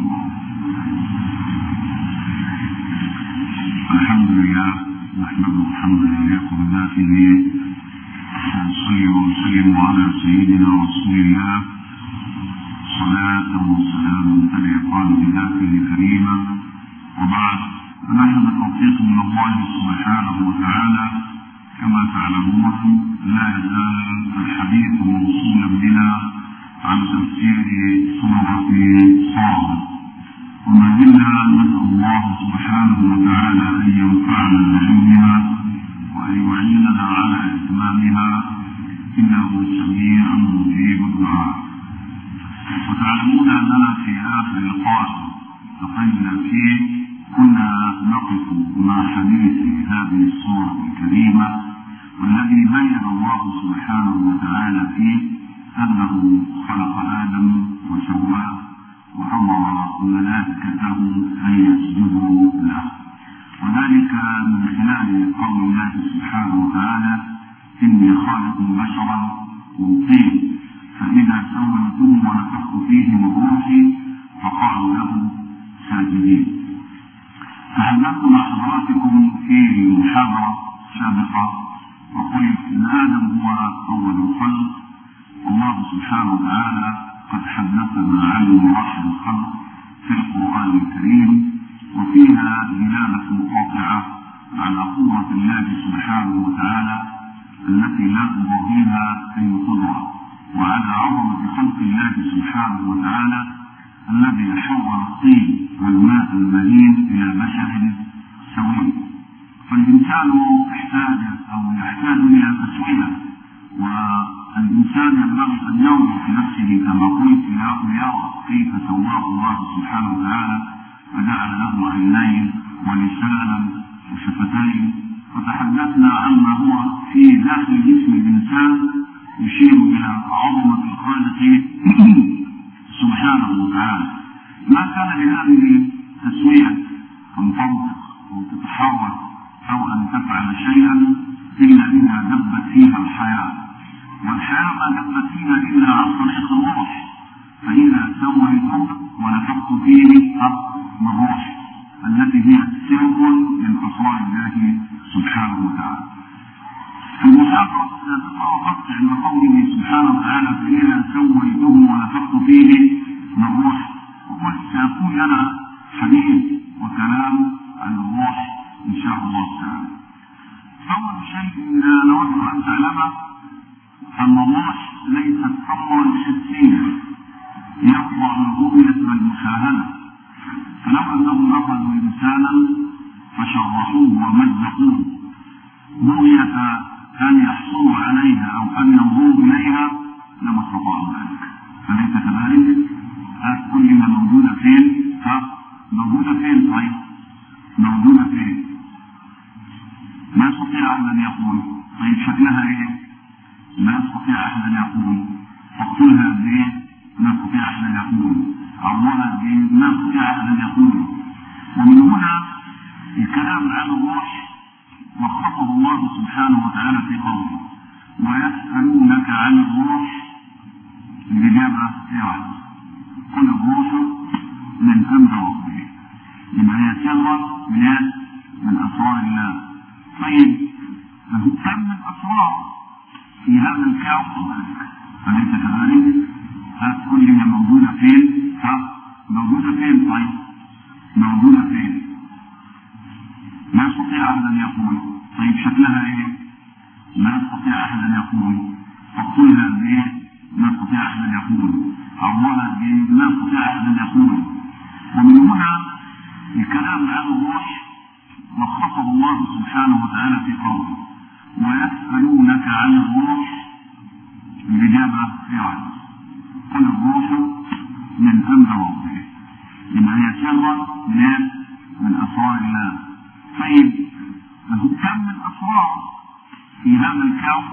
الحمد لله نحمده حمدا يليق بذاته ونصلي ونسلم على سيدنا رسول الله صلاة وسلاما تليقان بذاته الكريمة وبعد فنحن بتوفيق من الله سبحانه وتعالى كما تعلمون لا يزال الحديث موصولا بنا عن تفسير سورة صاد وما زلنا نسأل الله سبحانه وتعالى أن ينفعنا بعلمها وأن يعيننا على إتمامها إنه سميع مجيب الدعاء وتعلمون أننا في آخر لقاء التقينا فيه كنا نقف مع حديث هذه السورة الكريمة والذي بين الله سبحانه وتعالى فيه أنه خلق آدم وسواه وأمر ملائكته أن يسجدوا له وذلك من خلال قول الله سبحانه وتعالى إني خالق بشرا من طين فإذا سويته ونفخت فيه من روحي فقالوا له ساجدين تحدثت مع حضراتكم في محاضرة سابقة وقلت إن آدم هو أول الخلق والله سبحانه وتعالى قد حدثنا عن مراحل الخلق في القرآن الكريم وفيها دلالة قاطعة على قدرة الله سبحانه وتعالى التي لا تضاهيها أي قدرة وعلى عظمة خلق الله سبحانه وتعالى الذي حول الطين والماء المهين إلى بشر سوي فالإنسان احتاج أو يحتاج إلى تسوية والإنسان ينبغي أن ينظر في نفسه كما قلت ليرى كيف سواه الله سبحانه وتعالى فجعل له عينين ولسانا وشفتين وتحدثنا عما هو في داخل جسم الإنسان يشير إلى عظمة الخالق سبحانه وتعالى ما كان لهذه تسوية أن تنطق أو تتحرك أو أن تفعل شيئا إلا إذا دبت فيها الحياة والحياة ما دبت فيها إلا عن طريق الروح فإذا سويته ونفخت فيه من روح التي هي سر من أسرار الله سبحانه وتعالى في المحاضرة السابقة وقفت عند قوله سبحانه وتعالى فإذا سويته ونفخت فيه من روح وقلت سيكون لنا حديث وكلام عن الروح إن شاء الله تعالى. أول شيء نود أن تعلمه أن الروح ليست أمرا حسيا يخضع للرؤية والمشاهدة فلو أنهم أخذوا إنسانا فشرحوه ومزقوه بغية أن يحصلوا عليها أو أن ينظروا إليها لما استطاعوا ذلك أليس كذلك؟ كل ما موجودة فين؟ ها؟ موجودة فين طيب؟ موجودة فين؟ ما يستطيع أحد أن يقول طيب شكلها إيه؟ ما يستطيع أحد أن يقول فقتلها قد إيه؟ ما يستطيع أحد أن يقول عرضها قد إيه؟ ما يستطيع أحد أن يقول ومن هنا الكلام عن الروح وخصه الله سبحانه وتعالى في قوله ويسألونك عن الروح الإجابة يعني قل الروح من أمر ربه لما هي سر من من أسرار الله طيب كم من أسرار في هذا الكون أليس كذلك؟ كل ما موجودة فين؟ ها؟ موجودة فين طيب؟ موجودة فين؟ ما يستطيع أحد أن يقول طيب شكلها إيه؟ ما يستطيع أحد أن يقول فقتلها قد إيه؟ ما يستطيع أحد أن يقول عرضها قد إيه؟ ما يستطيع أحد أن يقول ومن هنا الكلام عن الروح وخصه الله سبحانه وتعالى في قوله ويسألونك عن الروح الإجابة يعني قل الروح من أمر ربه لما هي سر من من أسرار الله طيب كم من أسرار في هذا الكون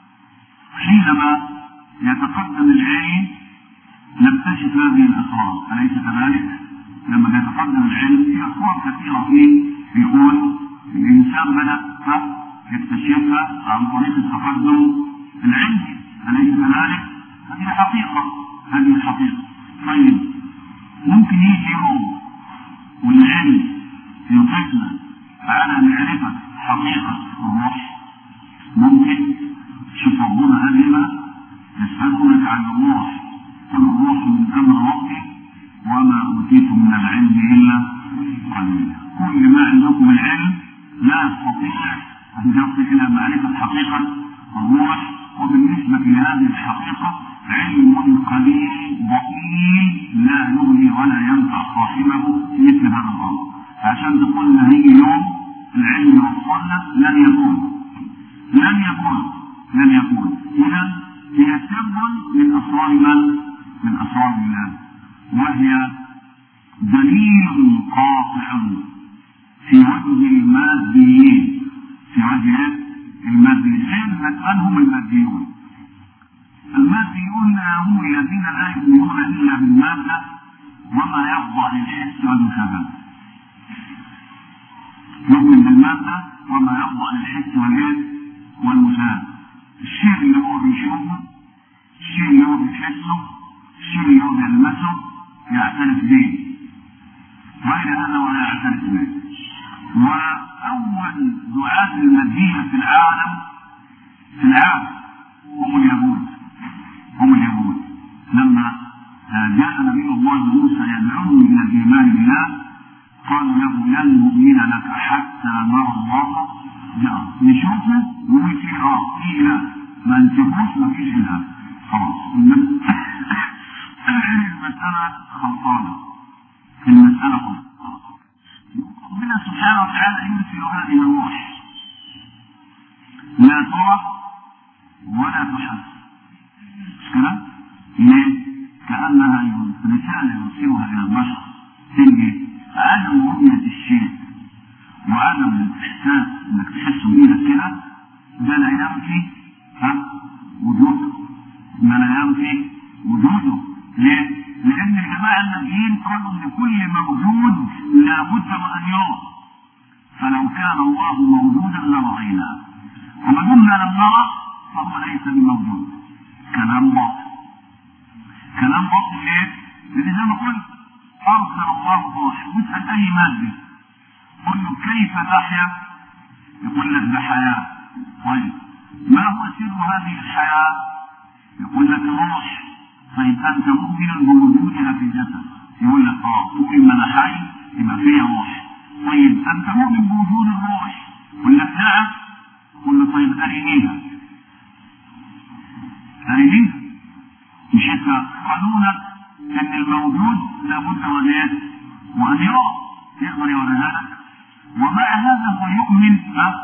حينما يتقدم العلم نكتشف هذه الأسرار أليس كذلك؟ لما يتقدم العلم في أسرار كثيرة فيه يقول الإنسان بدأ يكتشفها عن طريق التقدم العلمي أليس كذلك؟ هذه حقيقة هذه الحقيقة طيب ممكن يجي يوم والعلم يوقفنا على معرفة حقيقة الروح ممكن شوف ربنا قال لنا يسألونك عن الروح قل الروح من أمر ربي وما أوتيتم من العلم إلا قليلا كل ما عندكم العلم لا يستطيع أن يصل إلى معرفة حقيقة الروح وبالنسبة لهذه الحقيقة علم قليل ضئيل لا يغني ولا ينفع صاحبه مثل هذا الأمر عشان تقول هيجي يوم العلم يوصلنا لن يكون لن يكون لن يكون إذا هي سر من أسرار من؟ من أسرار الله وهي دليل قاطع في وجه الماديين في وجه الماديين حين من هم الماديون الماديون هم الذين لا يؤمنون الا بالماده وما يخضع للحس والمشاهده يؤمن بالماده وما يخضع للحس والايه والمشاهده الشيء اللي هو بيشوفه الشيء اللي هو بيحسه الشيء اللي هو بيلمسه يعترف به غير هذا ولا يعترف به واول دعاة المادية في العالم في العالم هم اليهود هم اليهود لما جاء نبي الله موسى يدعوهم الى الايمان بالله قالوا له لن نؤمن لك حتى نرى الله جاء نشوفه نقول فيه اه في اله ما نشوفوش ما فيش اله خلاص المسألة خلطانة المسألة خلطانة ربنا سبحانه وتعالى يرسل هذه الروح لا ترى ولا تحس مش كده؟ ليه؟ كأنها رسالة يرسلها إلى البشر تيجي عدم رؤية الشيء وعدم الإحساس إنك تحس بإيدك كده ده لا ينفي ها وجوده ما لا ينفي وجوده ليه؟ لأن الجماعة النبيين قالوا إن كل موجود لابد وأن يرى فلو كان الله موجودا لرأيناه وما دمنا لم نرى فهو ليس بموجود كلام باطل كلام باطل ليه؟ لأن زي ما قلت أرسل الله روح واسأل أي مادة قل له كيف تحيا؟ يقول لك ده حياة طيب ما هو سر هذه الحياة؟ يقول لك الروح طيب أنت مؤمن بوجودها في الجسد يقول لك اه طول ما أنا حي يبقى فيا روح طيب أنت مؤمن بوجود الروح يقول لك نعم قل له طيب أرنيها أرنيها مش انت قانونك ان الموجود لابد وان ايه؟ وان يرى يقدر يوريها لك ومع هذا هو يؤمن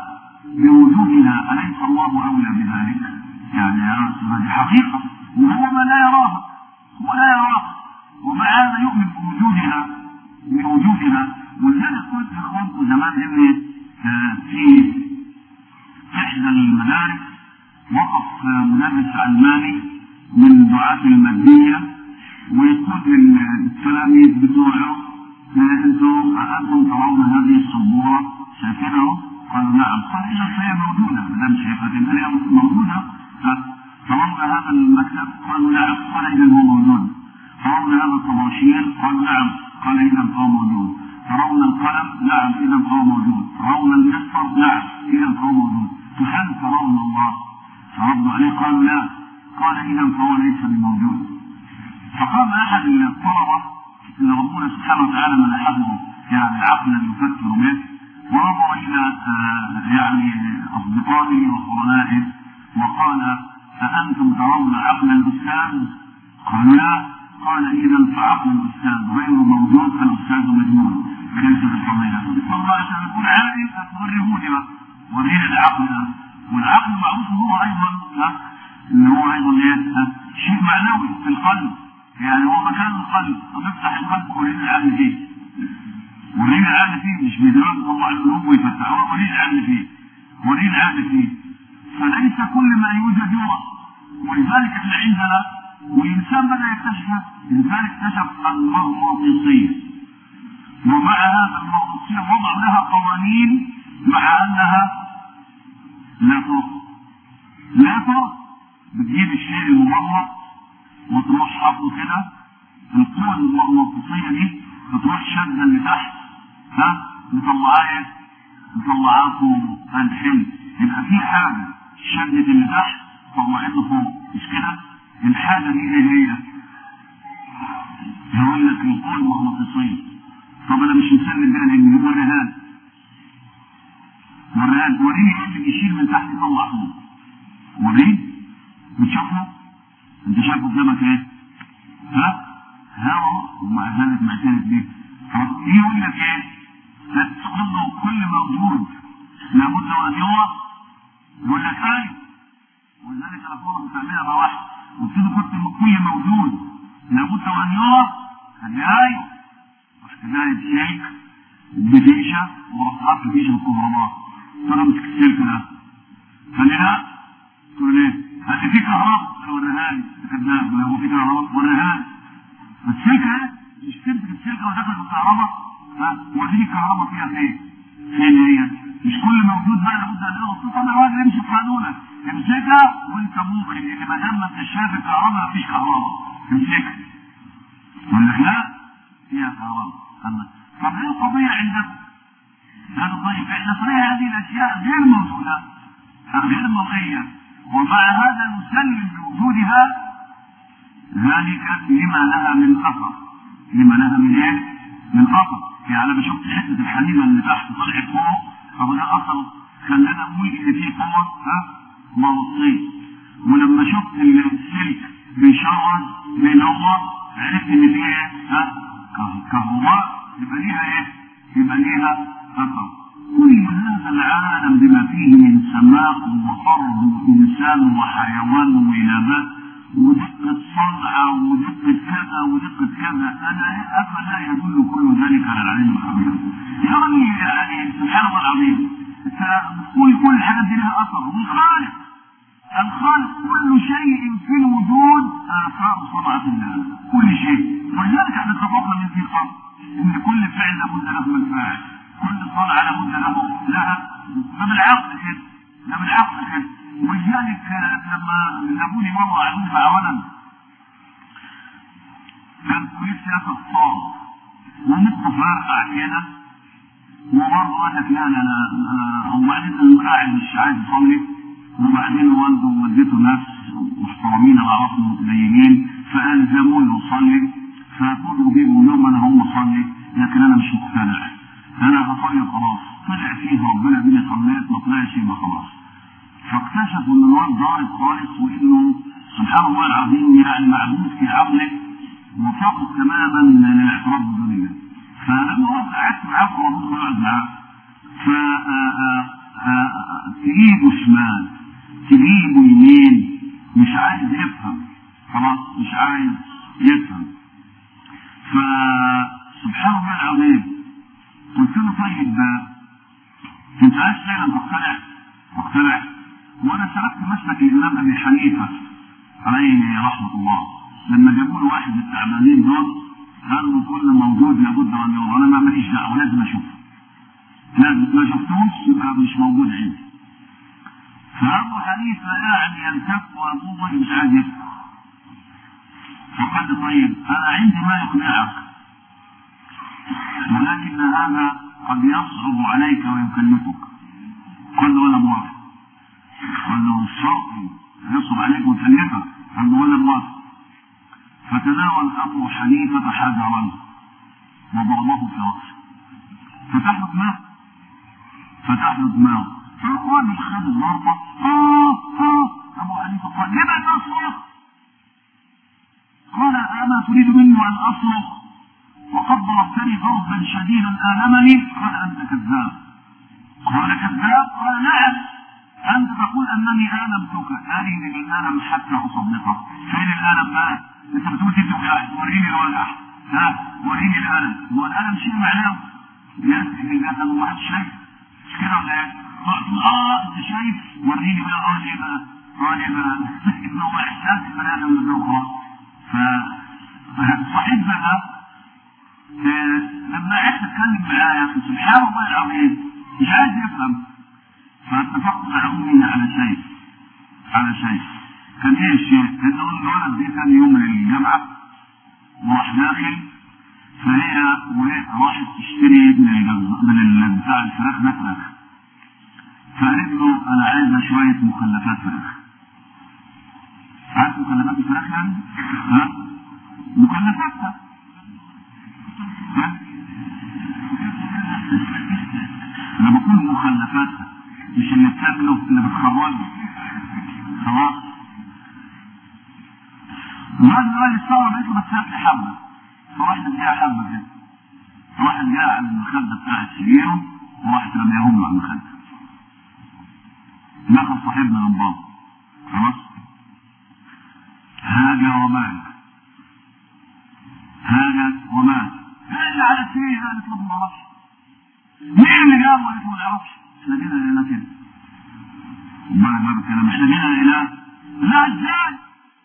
بوجودها اليس الله اولى بذلك؟ يعني هذه حقيقه وهو ما لا يراها هو لا يراها ومع هذا يؤمن بوجودها بوجودها ولذلك قلت لاخوانكم زمان ان في احدى المدارس وقف مدرس علماني من دعاة المادية ويقول للتلاميذ بتوعه انتم انتم ترون هذه السبورة شايفينها؟ قالوا نعم قال اذا فهي موجودة ما دام شايفها تبقى هي موجودة ترون هذا المكتب؟ قالوا نعم قال اذا هو موجود ترون هذا الطباشير؟ قالوا نعم قال اذا هو موجود ترون القلم؟ نعم اذا هو موجود ترون المسطر؟ نعم اذا هو موجود فهل ترون الله؟ فردوا عليه قالوا لا قال اذا فهو ليس بموجود فقام احد الطلبه اللي ربنا سبحانه وتعالى منحه يعني عقلا يفكر به ونظر الى يعني اصدقائه وقرنائه وقال أأنتم ترون عقل الأستاذ؟ قالوا لا قال إذا فعقل الأستاذ غير موجود فالأستاذ مجنون كيف القضية؟ والله عشان يكون عاقل توريهوني بقى وريني العقل ده والعقل معروف هو أيضا ها اللي هو أيضا إيه؟ شيء معنوي في القلب يعني هو مكان القلب ونفتح القلب وريني العقل فيه وريني العقل فيه مش بيدرس الله القلوب ويفتح هو وريني العقل فيه وريني العقل فيه فليس كل ما يوجد يرى ولذلك احنا عندنا والانسان بدا يكتشف الانسان اكتشف المغناطيسيه ومع هذا المغناطيسيه وضع لها قوانين مع انها لا ترى لا ترى بتجيب الشيء الممرض وتروح حاطه كده القوى المغناطيسيه دي وتروح شادة اللي تحت ها مطلعاه ايه؟ مطلعاه فوق الحلم يبقى في حاجة شدت اللي تحت طلعته فوق مش كده؟ الحاجة دي ايه هي؟ يقول لك القوة المغناطيسية طب انا مش مسلم بيها لان هو الرهان والرهان وريني ايه اللي بيشيل من تحت يطلع فوق وريني بتشوفه انت شايف قدامك ايه؟ ها؟ هوا ومع ذلك معترف بيه يقول لك ايه؟ تقول له كل موجود لابد وان يرى يقول لك ايوه ولذلك انا في مره بتعملها مع واحد قلت له كنت كل موجود لابد وان يرى قال لي ايوه رحت جايب شيك بفيشه ورحت حاطط فيشه بالكهرباء قلت له امسك السلك ده قال لي لا قلت له ليه؟ قال لي في كهرباء قلت له وريها لي كذاب هو في كهرباء وريها لي السلكه مش تمسك السلكه وداخل بالكهرباء ها وريني الكهرباء فيها فين؟ فين هي؟ مش كل موجود بقى لابد ان يقف طبعا الراجل يمشي قانونا امسكها وانت موقن ان ما دام ما انت شايف الكهرباء مفيش كهرباء امسكها يقول لك لا فيها كهرباء الله طب ايه القضيه عندك؟ قالوا طيب احنا صحيح هذه الاشياء غير موجوده غير مرئيه ومع هذا نسلم بوجودها ذلك لما لها من اثر لما لها من ايه؟ من اثر يعني انا شفت حته الحديده اللي تحت طلعت فوق طب ده اثر خلانا نقول ان في قوه ها مغناطيسيه ولما شفت السلك بيشرد بينور عرفت ان في ايه؟ ها كهرباء يبقى ليها ايه؟ يبقى ليها اثر كل هذا العالم بما فيه من سماء وارض وانسان وحيوان ونبات ودقة صنعة ودقة كذا ودقة كذا أنا أفلا يدل كل ذلك على العلم الخبير يعني يعني سبحان الله العظيم كل كل الحاجات دي لها أثر والخالق الخالق كل شيء في الوجود آثار صنعة الله كل شيء ولذلك احنا اتفقنا من في قبل ان كل فعل لابد له من فاعل كل صنعة لابد له لها ده بالعقل كده ده بالعقل كده ولذلك لما جابوني مرة عندي مع ولد كان كلية سياسة الصام ومخه فرقع كده وبرضه قال لك لا لا لا وبعدين انا قاعد مش عايز اصلي وبعدين والده ووالدته ناس محترمين انا اعرفهم متدينين فالزموني اصلي فكله بيقول لهم انا هقوم اصلي لكن انا مش مقتنع انا هصلي خلاص طلع فيه ربنا بيني صليت ما طلعش يبقى خلاص فاكتشفوا ان الواد ضارب خالص وانه سبحان الله العظيم يعني معبود في عقله وفاقد تماما للاعتراف بالدنيا فلما وقت قعدت معاه خلاص قعد معاه ف تجيبه شمال تجيبه يمين مش عايز يفهم خلاص مش عايز يفهم فسبحان الله العظيم قلت له طيب انت عايز فعلا تقتنع مقتنع وانا سلكت مسلك الامام ابي حنيفه عليه رحمه الله لما جابوا له واحد من التعبانين دول قالوا له كل موجود لابد ان يرى انا ما ماليش دعوه لازم اشوفه لازم ما شفتوش يبقى مش موجود عندي فابو حنيفه يعني يلتف وابوه مش عايز يفتح فقال له طيب انا عندي ما يقنعك ولكن هذا قد يصعب عليك ويكلفك قال له انا موافق قال له الشرط يصعب عليك ويكلفك قال له ولا موافق فتناول ابو حنيفه حجرا وضربه في راسه فتح له دماغه فتح له دماغه فالراجل خد الضربه اه اه ابو حنيفه قال لما تصرخ قال اما تريد مني ان اصرخ وقد ضربتني ضربا شديدا المني قال انت كذاب قال كذاب قال نعم انت تقول انني المتك ارني الالم حتى اصدقك فين الالم بقى انت بتقول تدي وريني الوجع ها وريني الالم هو الالم شيء معناه يأتي في الجسد واحد شايف مش كده ولا ايه؟ اه انت شايف وريني بقى اه ليه بقى اه ليه بقى ان هو احساس البني ادم بالذوق ف صاحب بقى لما قعدت اتكلم معاه سبحان الله العظيم مش عايز يفهم فاتفقت مع امي على شيء على شيء كان ايه الشيء؟ انه الولد دي كان يوم الجامعه وراح داخل فهي وراحت تشتري من الجز- من ال- بتاع الفراخ ده فراخ فقالت له انا عايزه شويه مخلفات فراخ عارف مخلفات الفراخ يعني؟ ها؟ مخلفاتها ها؟ انا بقول مخلفاتها مش اللي بتاكله اللي بتخرجه خلاص الراجل قال الثوره قالت له بس هات لي حبه فواحد اديها حبه كده واحد جاء على المخده بتاعت سريره وواحد رميهم له على المخده دخل صاحبنا من بابا خلاص هاجا ومات هاجا ومات ايه اللي على السرير قالت له ما اعرفش مين اللي جابه قالت له ما نعرفش احنا جينا لقينا كده ربنا باب الكلام احنا جينا لقيناه لا ازاي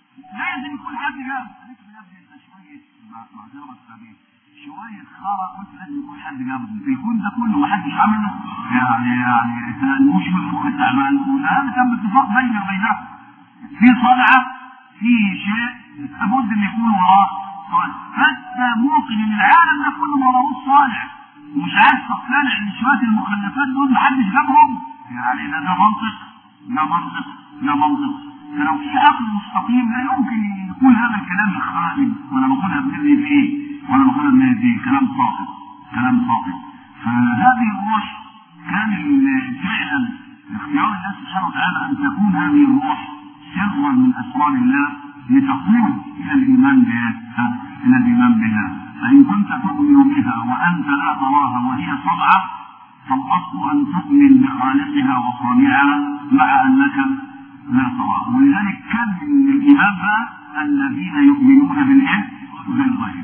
لازم يكون حد جاب قالت له يا ابني انت شويه مع- معذره التعبير شويه خرا قلت لازم يكون حد جابه يكون ده كله ما حدش عمله يعني يعني انت مش من المخ التعبان وده كان باتفاق بيني وبينها في صنعه في شيء لابد ان يكون وراه صالح فانت موقن ان العالم ده كله ما وراهوش صالح ومش عايز تقتنع ان شويه المخلفات دول محدش جابهم يعني ده ده منطق ده منطق ده منطق فلو في عقل مستقيم لا يمكن يقول هذا الكلام الخارج وانا بقولها بنبني فيه وانا بقولها بنبني فيه كلام ساقط كلام ساقط فهذه الروح كان ال- فعلا اختيار الله سبحانه وتعالى ان تكون هذه الروح سرا من اسرار الله لتقود الى الايمان بها ها؟ الى الايمان بها فان كنت تؤمن بها وانت لا تراها وهي صنعه فالاصل ان تؤمن بخالقها وصانعها مع انك لا تراها ولذلك كان من الايمان بقى الذين يؤمنون بالايه؟ بالغيب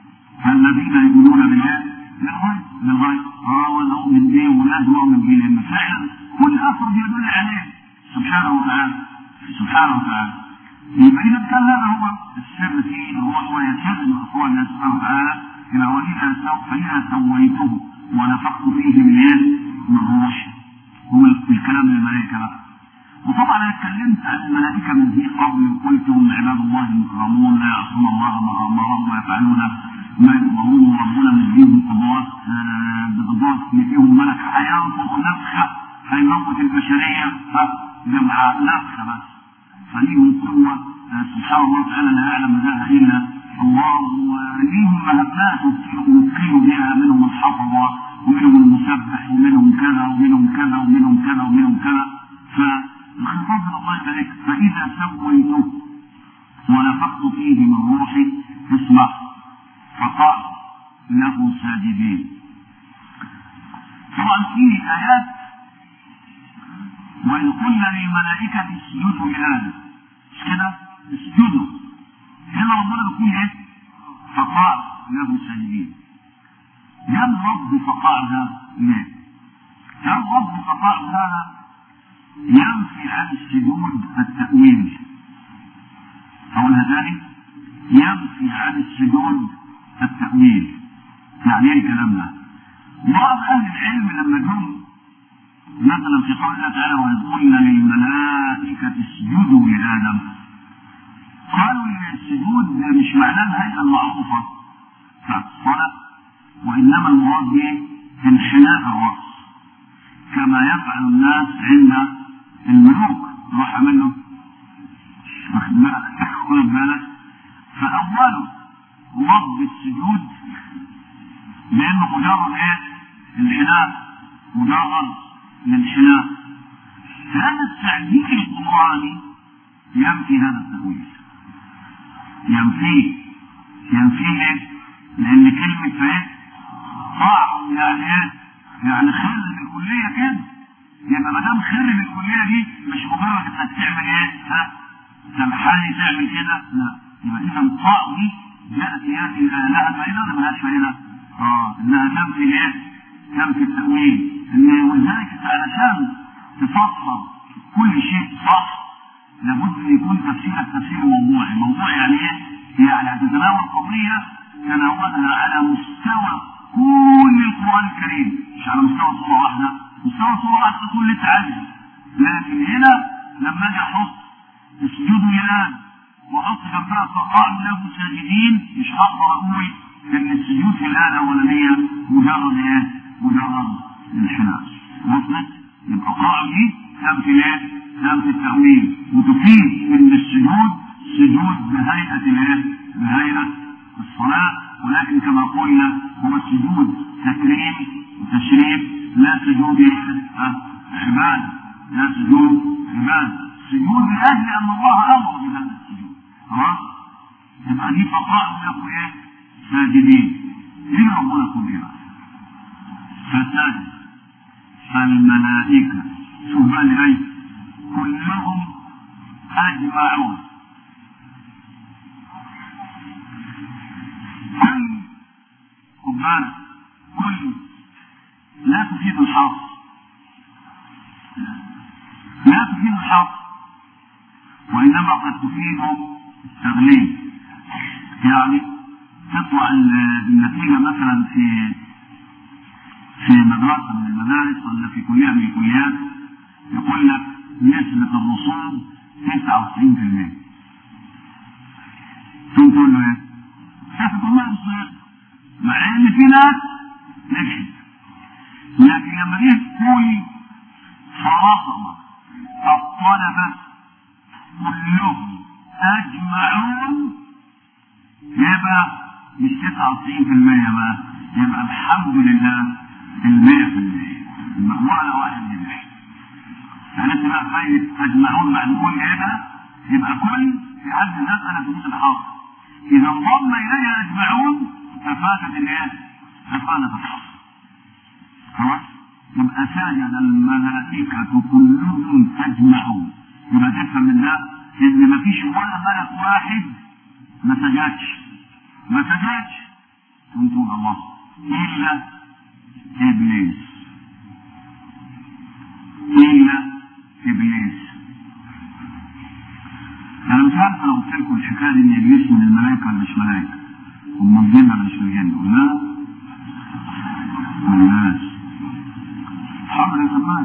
الذين يؤمنون بالله بالغيب بالغيب اه وانا اؤمن به ولازم اؤمن به لان فعلا كل اثر بيدل عليه سبحانه وتعالى سبحانه وتعالى يبقى اذا كان هذا هو السر فيه الروح وهي سر من اقوال الله سبحانه وتعالى يبقى واذا سو- فاذا سويته ونفخت فيه من ايه؟ من روحي هو الكلام للملائكه بقى وطبعا انا اتكلمت عن الملائكه من ذي قبل وقلت هم عباد الله المكرمون لا يعصون الله ما امرهم ويفعلون ما يؤمرون وربنا مديهم قدرات آه، بقدرات مديهم ملك هينفخ نفخه هيموت البشريه ها جمع نفخه بس فليهم قوه آه، سبحان الله تعالى لا يعلم لها الا الله وليهم مهمات يمكنوا بها منهم الحفظه ومنهم المسبح ومنهم كذا ومنهم كذا ومنهم كذا ومنهم كذا فالخطاب من الله ذلك فإذا سويته ونفخت فيه من روحي اسمع فقال له ساجدين طبعا في آيات وإذ قلنا للملائكة اسجدوا لآدم مش كده؟ اسجدوا هنا ربنا بيقول ايه؟ فقال له ساجدين يا الرب فقال هذا ليه؟ يا الرب فقال هذا ينفي عن السجود التأويل أقولها ثاني ينفي عن السجود التأويل يعني ايه الكلام ده؟ بعض أهل العلم لما جم مثلا في قول الله تعالى وإذ قلنا للملائكة اسجدوا لآدم قالوا إن السجود مش معناه الهيئة المعروفة بتاعت الصلاة وإنما المراد به انحناء الرأس كما يفعل الناس عند الملوك روح عامل له واخد بالك خد بالك فأوله لفظ السجود لأنه مجرد إيه؟ انحناء مجرد الانحناء هذا التعبير القرآني ينفي هذا التأويل ينفيه ينفيه ليه؟ لأن كلمة فايه؟ طاع يعني ايه؟ يعني خر بالكلية كده يبقى ما دام خر بالكلية دي مش مجرد انك تعمل ايه؟ ها؟ تنحني تعمل كده؟ لا يبقى إذا الطاع دي جاءت ياتي لها فائدة ولا ملهاش فائدة؟ اه انها تنفي ايه؟ تنفي التأويل ان ولذلك انت علشان تفسر كل شيء صح لابد ان يكون تفسيرك تفسير موضوعي، موضوعي يعني ايه؟ يعني هتتناول قضية تناولها على مستوى كل القرآن الكريم، مش على مستوى صورة واحدة، مستوى صورة واحدة تقول اللي انت عايزه. لكن هنا لما اجي احط اسجدوا لله واحط جنبها فقال له ساجدين مش هقدر اقول ان السجود في الايه الاولانيه مجرد ايه؟ مجرد انحناء وصلت؟ يبقى قاع دي تنفي الايه؟ تنفي التأويل وتفيد ان السجود سجود بهيئة الايه؟ بهيئة الصلاة ولكن كما قلنا هو السجود تكريم وتشريف لا سجود عبادة لا سجود عبادة سجود لأجل أن الله أمر بهذا السجود خلاص؟ يبقى دي بقاء لكم ايه؟ ساجدين ليه ربنا يقول ايه بقى؟ فسجد فالملائكة شوف بقى اللي كلهم أجمعون كل خد بالك كل لا تفيد الحصر لا تفيد الحصر وإنما قد تفيد التغليب يعني تطلع النتيجة مثلا في في مدرسة من المدارس ولا في كلية من الكليات يقول لك نسبة الرسوب 99% ثم تقول له ايه؟ تاخد الله الصيغ مع ان في ناس نجحت لكن لما جه كل فرصنا الطلبة كلهم أجمعون يبقى مش 99% بقى يبقى الحمد لله المية في المية ولا واحد نجح يعني انت بقى فايدة أجمعون بعد كل ايه بقى يبقى كل في حد ذات أنا في الحاصل إذا انضم إليها أجمعون ففاتت الايه؟ ففاتت الحاصل خلاص؟ يبقى سجد الملائكة كلهم أجمعون يبقى تفهم من ده إن مفيش ولا ملك واحد ما سجدش ما سجدش تقول الله إلا إبليس إلا إبليس أنا مش عارف لو قلت لكم الحكاية دي إن إبليس من الملائكة ولا مش ملائكة هم الجن ولا مش الجن لا من الناس حاضر يسمعك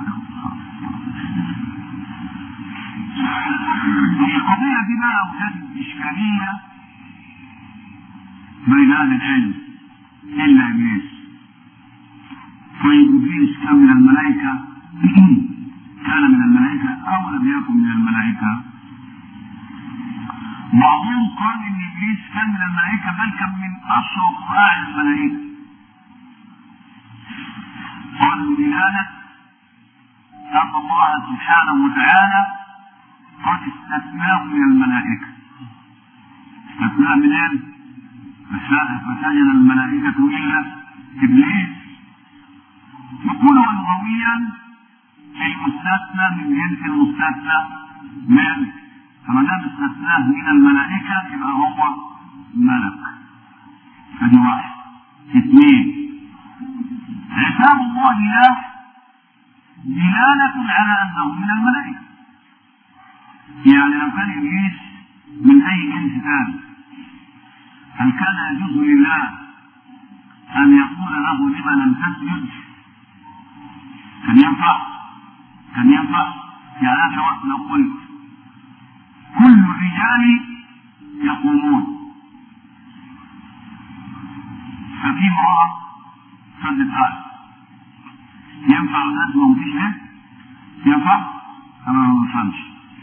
القضية دي بقى أوجدت إشكالية بين أهل العلم إلا إبليس طيب إبليس كان من الملائكة كان من الملائكة أو لم يكن من الملائكة بعضهم قال إن إبليس كان من الملائكة بل كان من أشرف أعلى الملائكة قالوا دلالة أن الله سبحانه وتعالى قد استثناه من الملائكة استثناه من ايه؟ فسجد الملائكة إلا إبليس يقول لغويا المستثنى من جنس المستثنى من فما دام استثناه من الملائكة يبقى هو ملك فدي واحد اثنين عتاب الله له دلالة على أنه من الملائكة يعني لو كان إبليس من أي جنس ثاني هل كان يجوز لله أن يقول له لما لم تسجد؟ كان ينفع؟ كان ينفع؟ يعني أنا لو قلت كل الرجال يقومون ففي امرأة سدت آية ينفع الناس ما فيش ليه؟ ينفع؟ أنا ما بفهمش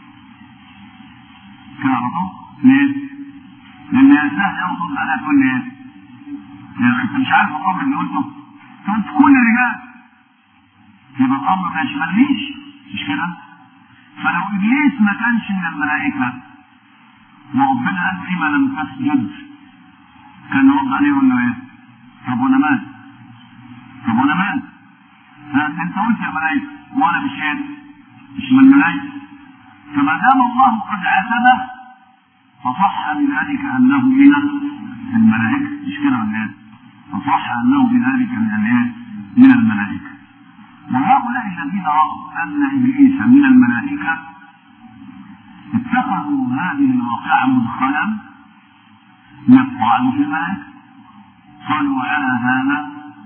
كده على طول؟ ليه؟ لان الانسان يوصل على كل ايه؟ يعني انت مش عارف الامر اللي قلته قلت كل الرجال يبقى الامر ما يشملنيش مش كده؟ فلو ابليس ما كانش من الملائكه وربنا قال لما لم تسجد كان يرد عليه يقول له ايه؟ طب وانا مال؟ طب وانا مال؟ انت قلت يا ملائكه وانا مش ايه؟ مش من الملائكه فما دام الله قد عاتبه فصح بذلك انه من الملائكه مش كده ولا ايه؟ فصح انه بذلك من الايه؟ من الملائكه وهؤلاء الذين راوا ان ابليس من الملائكه اتخذوا هذه الواقعه مدخلا يقع في الملائكه قالوا وعلى هذا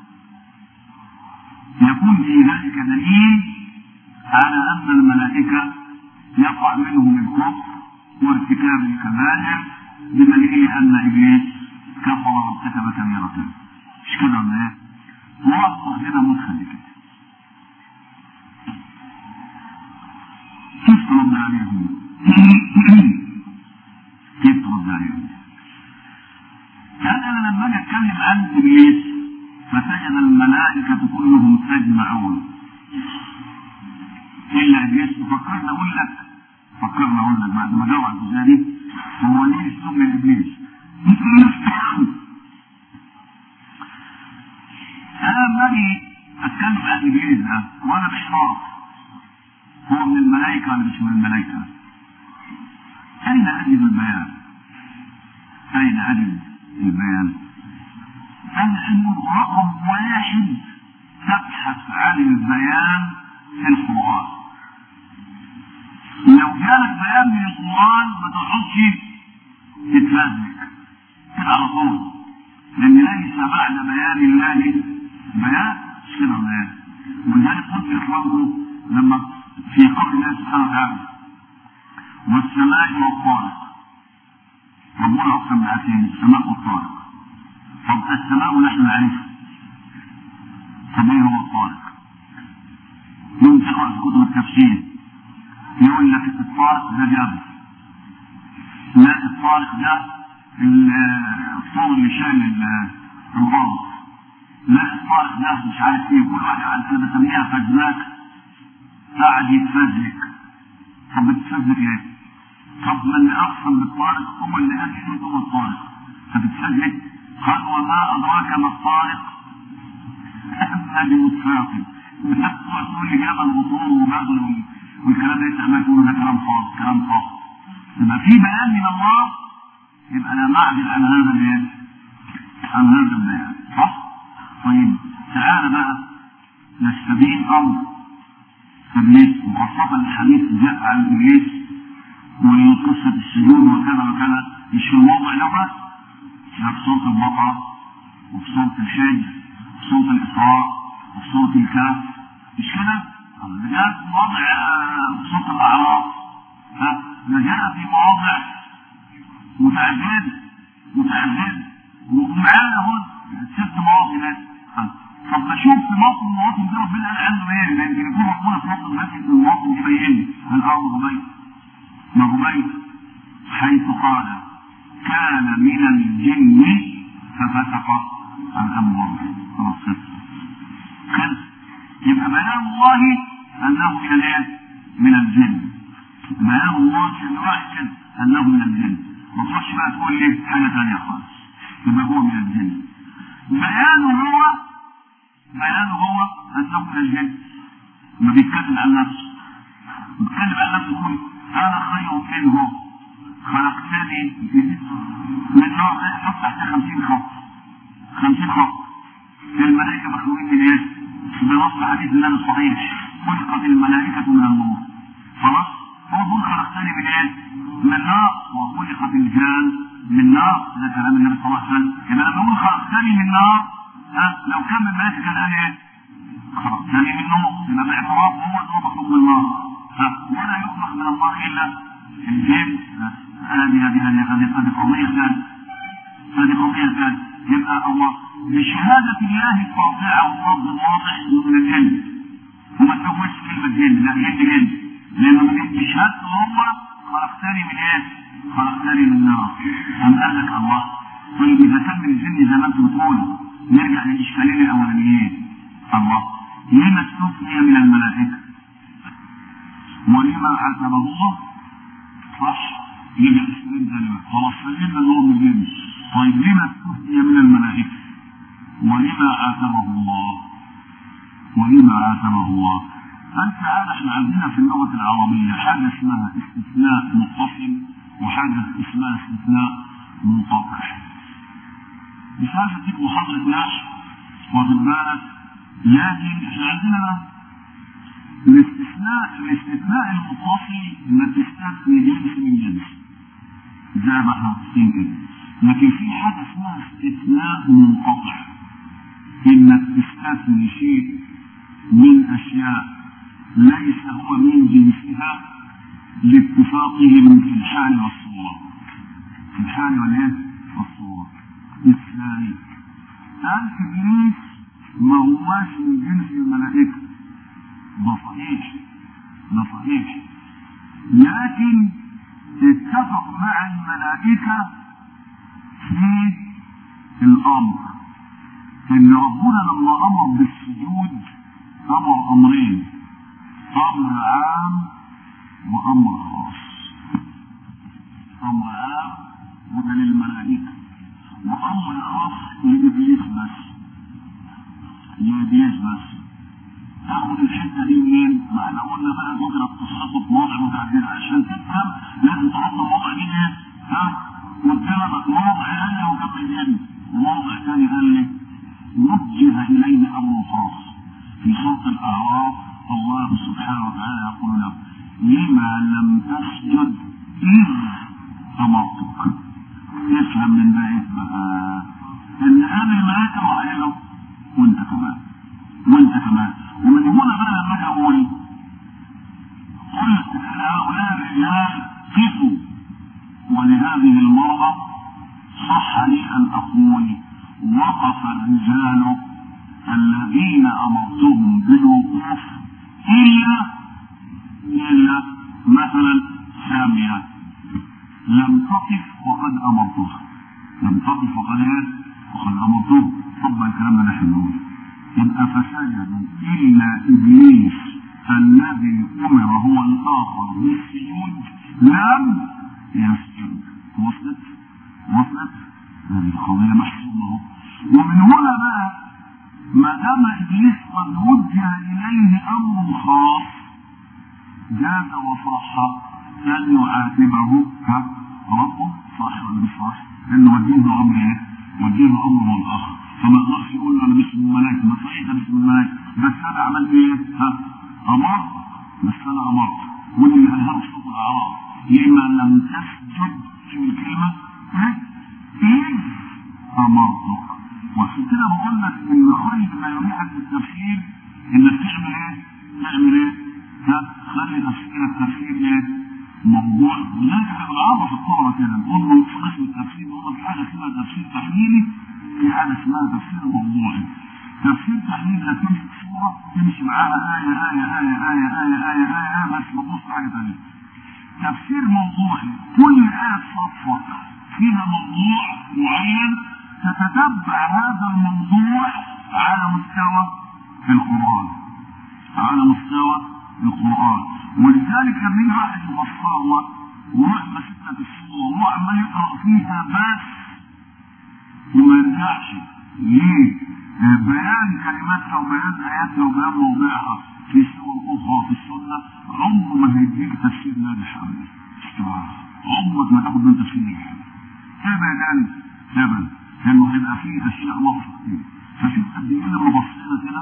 يكون في ذلك دليل على ان الملائكه يقع منهم الكفر وارتكاب الكبائر بدليل ان ابليس كفر وارتكب كبيرة مش كده ولا ايه؟ واضح لنا مدخل كده كيف ترد عليهم؟ كيف ترد عليهم؟ كان انا لما اجي اتكلم عن ابليس فتجد الملائكة كلهم تجمعون الا ابليس فكرنا اقول لك فكرنا اقول لك بعد ما جاوا على الجزئيه دي هو ليه سمي ابليس؟ انا لما اجي اتكلم عن ابليس ده وانا مش عارف هو من الملائكه ولا مش من الملائكه؟ اين اجد البيان؟ اين اجد البيان؟ أنه رقم واحد تبحث عن البيان في القرآن. لو جالك بيان من القرآن ما تقعدش تتفزلك كده على طول. لأن ليس بعد بيان الله بيان مش كده ولا ايه؟ ولذلك قلت لإخوانكم لما في قول الله سبحانه وتعالى والسماء والطارق ربنا أقسم بآتين السماء والطارق طب السماء نحن نعرفها طب ايه هو الطارق؟ يوم تقرا في كتب التفسير يقول لك الطارق ده جبل لا الطارق ده الطول اللي شايل الارض لا الطارق ده مش عارف ايه كل واحد عارف انا بسميها فزلك قاعد يتفزلك طب بتتفزلك ايه؟ طب من اقسم بالطارق هو اللي قال ايه هو الطارق فبتتفزلك قال وما أدراك ما الطارق النجم الثاقب تقول لي جبل وطول وجبل والكلام ده انت تقول ده كلام خاص كلام خاص يبقى في بيان من الله يبقى انا معدل عن هذا الايه؟ عن هذا البيان صح؟ طيب تعالى بقى نستبين امر ابليس وخاصة الحديث جاء عن ابليس وقصة السجود وكذا وكذا مش في الموضع ده بس ده في سورة البقرة وفي سورة الحج وفي سورة الإسراء وفي سورة الكهف مش كده؟ ده جاء في مواضع في سورة الأعراف ها ده جاء في مواضع متعددة متعددة ومعانا اهو ست مواطن طب بشوف في موطن المواطن ده ربنا قال عنه ايه؟ لان يكون ربنا في موطن المسجد المواطن يبين هل اه غبيت ما غبيت حيث قال كان من الجن ففسق عن امر ربه خلاص خلص يبقى بيان الله انه من الايه؟ من الجن بيان الله في الواحد انه من الجن ما تروحش بقى تقول لي حاجه ثانيه خالص يبقى هو من الجن بيانه هو بيانه هو انه من الجن ما بيتكلم عن نفسه بيتكلم عن نفسه يقول انا خير منه خلقتني من نار حط تحت 50 خط 50 خط الملائكة مخلوقين من ايه؟ بنص حديث النبي الصحيح خلقت الملائكة من النور خلاص؟ هو بيقول خلقتني من ايه؟ من نار وخلقت الجان من نار ده كلام النبي صلى الله عليه وسلم يبقى لما اقول خلقتني من نار ها لو كان من الملائكة كان قال ايه؟ خلقتني من نور يبقى باعتراف هو ان هو مخلوق من النار ها ولا يخلق من النار الا الجن هذه هذه هذه هذه هذه قضية ثانية هذه قضية ثانية يبقى الله بشهادة الله القاطعة واللفظ الواضح من الجن وما تزودش كلمة جن لا جن جن لأنه من بشهادته هو خلقتني من ايه؟ خلقتني من نار أم قال لك الله طيب إذا كان من الجن زي ما أنتم بتقولوا نرجع للإشكالين الأولانيين الله لما استثني من الملائكة ولما عاتبه الله صح يبقى الإشكالين ثاني خلاص فهمنا أنه من الجن طيب لما استثني من الملائكة ولما عاتبه الله ولما عاتبه الله أنت تعالى احنا عندنا في اللغة العربية حاجة اسمها استثناء متصل وحاجة اسمها استثناء منقطع. مش عارف اديك محاضرة نحو واخد بالك لكن احنا عندنا الاستثناء الاستثناء المتصل ما تستثني جنس من جنس زي ما احنا متفقين كده لكن في حاجة اسمها استثناء منقطع انك تستثني شيء من اشياء ليس هو من جنسها لاتفاقهم في الحال والصورة في الحال والايه؟ والصورة ابليس ما هواش من جنس الملائكه ده صحيح ده صحيح لكن اتفق مع الملائكه في الامر ان ربنا لما امر بالسجود امر امرين امر عام وامر خاص امر عام وده للملائكه وامر خاص لابليس بس لابليس بس تاخد الحته دي منين؟ ما احنا قلنا بقى ذكرت قصته في مواضع متعدده عشان تفهم لازم تحط الموضوع دي ايه؟ ها؟ قدامك موضع قال لي وجنب الجن وموضع ثاني قال لي وجه اليه امر خاص في سوره الاعراف الله سبحانه وتعالى يقول له لما لم تسجد اذ امرتك افهم من ده ايه بقى ان انا الملائكه وعينه وانت كمان وانت كمان ومن هنا بقى لما اجي اقول قلت هؤلاء الرجال كفوا ولهذه المرأة صح لي أن أقول وقف الرجال الذين أمرتهم بالوقوف إلا إلا مثلا سامية لم تقف وقد أمرتها لم تقف وقد إيه؟ وقد أمرتها طبعا الكلام ده نحن نقول يبقى فسجدوا إلا إبليس الذي أمر هو الآخر بالسجود لم يسجد وصلت وصلت هذه القضية محسومة ومن هنا بقى ما دام إبليس قد وجه إليه أمر خاص جاز وصح أن يعاتبه ها ربه صح ولا مش صح؟ إنه وجهه أمر إيه؟ وجهه أمره الآخر فما يقدرش يقول له أنا مش من الملائكة ما صحيح أنا مش من الملائكة بس أنا عملت إيه؟ ها؟ أمرت بس أنا أمرت واللي اللي قالها له صوت الأعراف لما لم تسجد في الكلمة ها؟ إذ أمرتك وعشان كده بقول لك إن خير ما يريحك في التفسير إنك تعمل إيه؟ تعمل إيه؟ ها؟ خلي تفسير التفسير إيه؟ موضوع لذلك احنا بنعرف الطلبة كده نقول له في قسم التفسير نقول له في حاجة اسمها تفسير تحليلي في حاجة اسمها تفسير موضوعي تفسير تحليل لا تمسك صورة تمشي معاها آية آية آية آية آية آية آية آية بس ما تبص حاجة ثانية تفسير موضوعي كل آية صفة فيها موضوع معين تتتبع هذا الموضوع على مستوى القرآن على مستوى القرآن ولذلك لما يجي واحد يفسرها ويروح مسكة الصورة وهو عمال يقرأ فيها بس وما يرجعش ليه؟ بيان كلماتها وبيان آياتها وبيان موضعها في سور أخرى في السنة عمره ما هيديك تفسير ناجح أبدا عمرك ما تاخد من تفسير ناجح أبدا أبدا لأنه هيبقى فيه أشياء ناقصة كتير فشوف قد إيه لما بصينا كده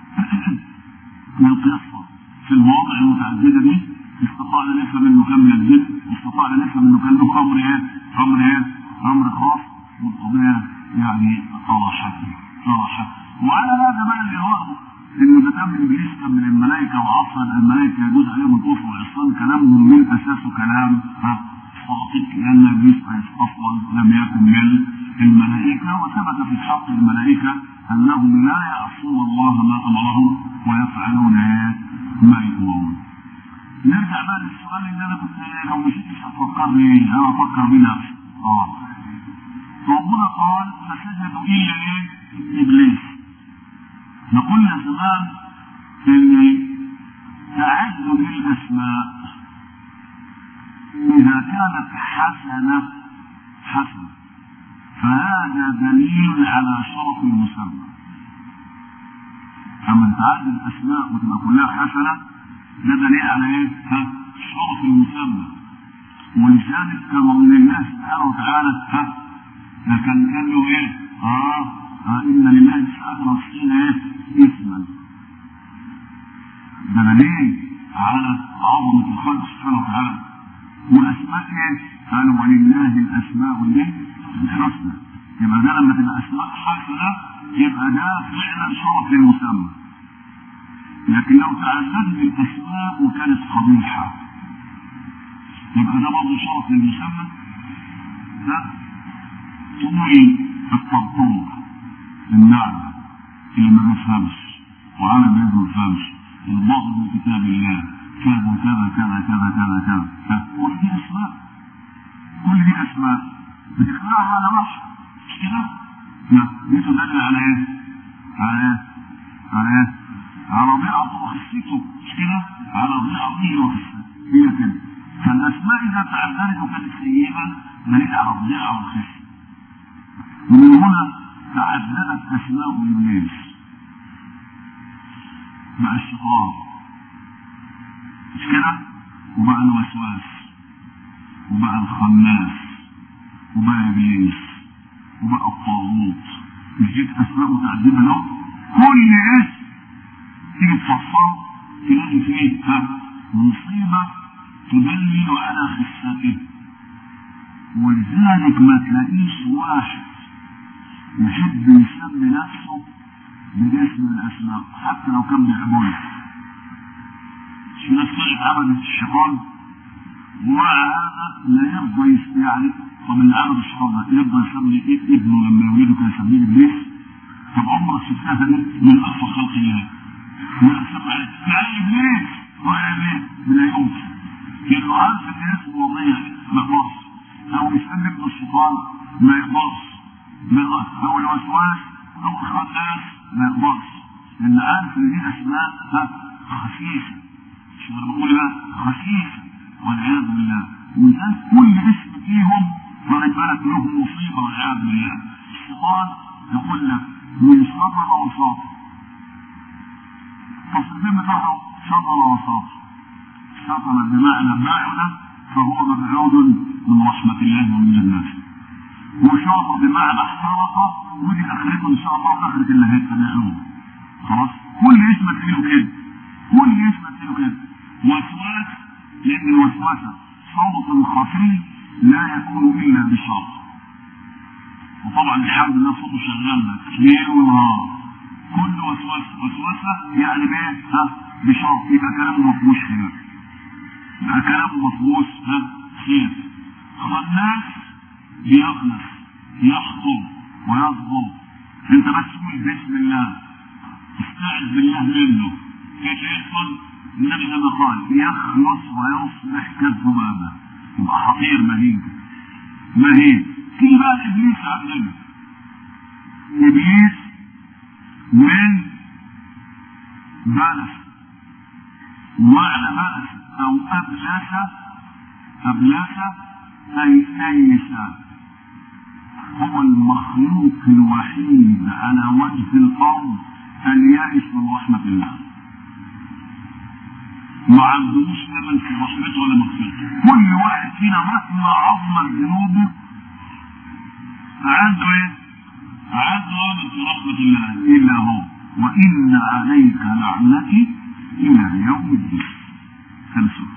للقصة في المواضع المتعددة دي استطعنا نفهم انه كان من الجن واستطعنا نفهم انه كان له امر ايه؟ امر ايه؟ امر خاص والقضية يعني صراحة صراحة وعلى هذا بقى اللي هو انه ده كان ابليس كان من الملائكة وعصر الملائكة يجوز عليهم الكفر والعصيان كلامهم من اساسه كلام ها ساقط لان ابليس اصلا لم يكن من الملائكة وثبت في حق الملائكة انهم لا يعصون الله ما امرهم ويفعلون ايه؟ ما يؤمرون نرجع بقى للسؤال اللي انا كنت لو مشيت مش هتفكرني انا افكر بنفسي اه ربنا قال فسجدوا الا ايه؟ ابليس نقول يا زمان ان تعدد الاسماء اذا كانت حسنه حسنه فهذا دليل على شرف المسمى اما تعدد الاسماء وتبقى كلها حسنه ده دليل على ايه؟ ها؟ شرف المسمى ولذلك كما من الله سبحانه وتعالى ها؟ كان قال له ايه؟ اه, آه ان لله تسعة وتسعين ايه؟ اسما ده دليل على عظمة الخلق سبحانه وتعالى واسماء ايه؟ قال ولله الاسماء الايه؟ الحسنى يبقى ده لما تبقى اسماء حسنه يبقى ده فعلا شرف للمسمى لكن لو تعددت الاسماء وكانت قبيحه يبقى ده برضه شرف للمسمى ده طول الطرطور النعمه اللي ما بيفهمش وعلى ما ما بيفهمش البعض من كتاب الله كذا كذا كذا كذا كذا كذا كل دي اسماء كل دي اسماء بتقراها على بشر مش كده؟ لا دي تدل على ايه؟ على ايه؟ على ايه؟ على ضيعته وخسته مش كده؟ على ضيعته وخسته هي كده فالاسماء اذا تعدلت وكانت سيئه دليل على الضياع والخسه ومن هنا تعددت اسماء ابليس مع الشيطان مش كده؟ وبقى الوسواس وبقى الخناس وبقى ابليس وبقى الطاغوت مش دي اسماء متعدده له كل اسم تيجي تفصله تلاقي فيه مصيبه تدلل على خسته ولذلك ما تلاقيش واحد يحب يسمي نفسه باسم الاسماء حتى لو كان بيعبده في ناس طلعت عبدت الشيطان ومع هذا لا يرضى يعني طب اللي عبد الشيطان ده يرضى يسمي ابنه لما يولده كان يسميه ابليس طب عمرك شفتها دي من اقصى خلق الله ولا سمع تعالى ابليس ولا ابليس لا يمكن لانه عارف ان اسمه وضيع ما يقدرش او يسمي ابن الشيطان ما يقدرش او الوسواس او الخناس ما يقدرش لان عارف ان دي اسماء خفيفه مش انا بقول بقى خفيفه والعياذ بالله ولذلك كل اسم فيهم واخد بالك له مصيبه والعياذ بالله الشيطان يقول لك من شطر وساطر التصريفين بتاعهم شطر وساطر شطر بمعنى بعد فهو مبعود من رحمة الله ومن جناته وشاطر بمعنى احترق ودي اخرته ان شاء الله اخرة اللي هيتبعوه خلاص كل اسم تجيله كده كل اسم تجيله كده وسواس لان الوسوسه صوت خفي لا يكون الا بشرط وطبعا الحمد لله صوته شغال لك ليل ونهار كل وسوسه وسوسه يعني بايه؟ ها بشرط يبقى كلامه ما فيهوش خير يبقى كلامه ما فيهوش ها خير خناس بيخلص يخطب ويصبر انت بس قول بسم الله استعذ بالله منه كيف يحصل؟ النبي لما قال يخلص ويصبح كالذبابه يبقى حقير مهين مهين في بقى ابليس عندنا ابليس من بلس معنى بلس او ابلس ابلس اي ايس هو المخلوق الوحيد على وجه الارض اليائس من رحمه الله ما عندوش امل في رحمته ولا مغفرته كل واحد فينا مهما عظمت ذنوبه عنده ايه؟ عنده امل في رحمه الله الا هو وان عليك لعنتي الى يوم الدين خلصت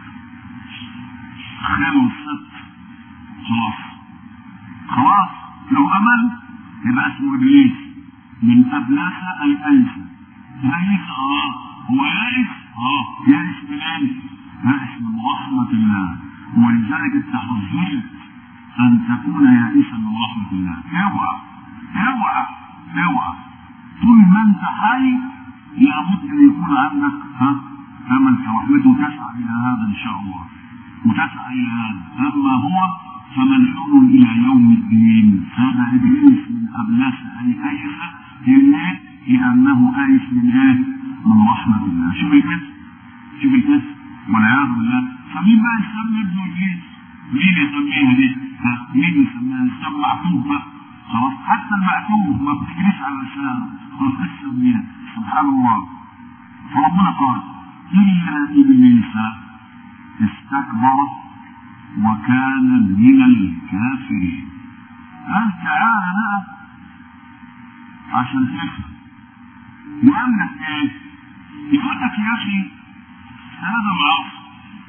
خلصت خلاص خلاص لو امل يبقى اسمه ابليس من ابلس اي ايس ايس اه هو يائس اه يائس من ايه؟ يائس من رحمة الله ولذلك انت حذرت ان تكون يائسا من رحمة الله اوعى اوعى اوعى طول ما انت حي لابد ان يكون عندك ها امل في رحمته تسعى الى هذا ان شاء الله وتسعى الى هذا اما هو فملعون الى يوم الدين هذا ابليس من ابلاس اي ايس ليه؟ لانه ايس من ايه؟ من رحمة الله شوف الكسر شوف الكسر والعياذ بالله فمين بقى يسمي ابنه ابليس؟ مين يسميها دي؟ ها مين يسميها؟ يسمى معتوه بقى خلاص حتى المعتوه ما بتجريش على لسانه خلاص تسميها سبحان الله فربنا قال إلا إبليس استكبر وكان من الكافرين قال تعالى بقى عشان تفهم يقول لك ايه؟ يقول لك يا اخي هذا معصر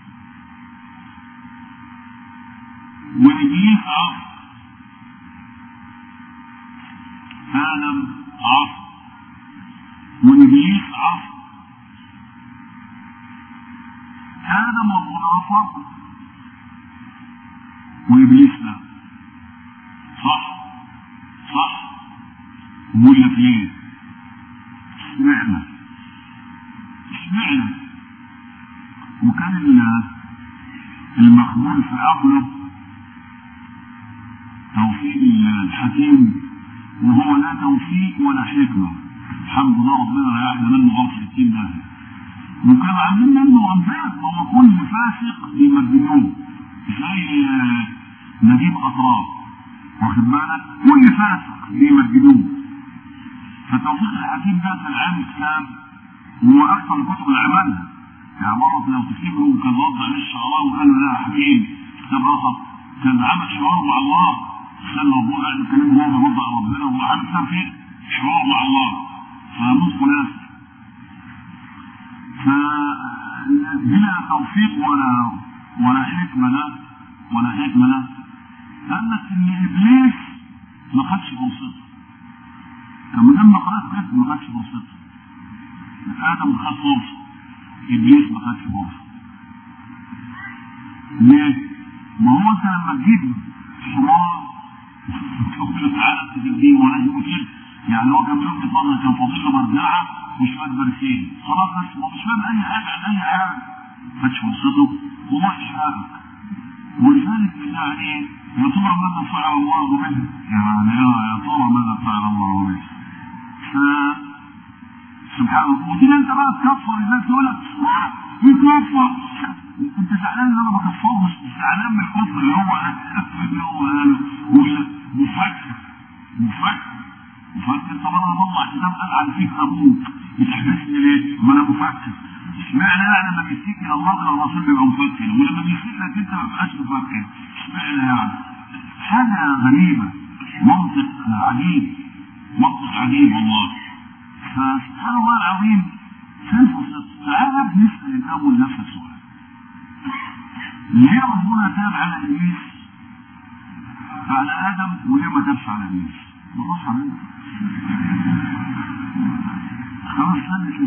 وابليس عصر ادم عصر وابليس عصر ادم ربنا عصر وابليس لا صح صح بقول لك ليه يكون في عقله توفيق الحكيم وهو لا توفيق ولا حكمة الحمد لله ربنا ريحنا منه غلط 60 ده وكانوا عاملين منه أنفاق هو كل فاسق بيمجدوه زي نجيب أطراف واخد بالك كل فاسق بيمجدوه فتوفيق الحكيم ده كان عامل كتاب هو أكثر الكتب اللي عملها يعني مرة لو تفتكروا كان رد عليه الشعراء وقال له لا يا حكيم كتاب آخر كان عمل حوار مع الله خلى ربنا قاعد يتكلم وهو بيرد على ربنا وهو عامل كتاب فيه حوار مع الله فموت خلاص فبلا توفيق ولا ولا حكمة لا ولا حكمة لا قال لك ان ابليس ما خدش فرصته كان لما خلاص كده ما خدش فرصته ادم خد فرصه ابليس ما خدش فرصه ليه؟ ما هو انت لما تجيب حمار تقول له تعالى تجيب ولا يقول كده يعني هو كان بيقول نظر كان فاضل له مرجعه وشويه برسيم خلاص بس ما مش فاهم اي حاجه عن اي حاجه ما خدش فرصته وما حاجه ولذلك يعني يا ترى ماذا فعل الله به؟ يعني يا ترى ماذا فعل الله به؟ ف سبحان الله وتيجي انت بقى تكفر الناس يقول لك يكفر انت زعلان ان انا بكفره مش زعلان من الكفر اللي هو اللي هو قاله مفكر مفكر مفكر طب انا بطلع كتاب قال عن فيك ابوك بتحبسني ليه؟ ما انا مفكر اشمعنى يعني لما بيسيك الى الله الى الرسول بيبقى مفكر ولما بيسيك لك انت ما بتبقاش مفكر اشمعنى يعني؟ حاجه غريبه منطق عجيب منطق عجيب والله فسبحان الله العظيم فين فرصته؟ تعالى بنسال الاول نفس السؤال ليه ربنا تاب على ابليس على ادم وليه ما تابش على ابليس؟ بص على خلاص خلي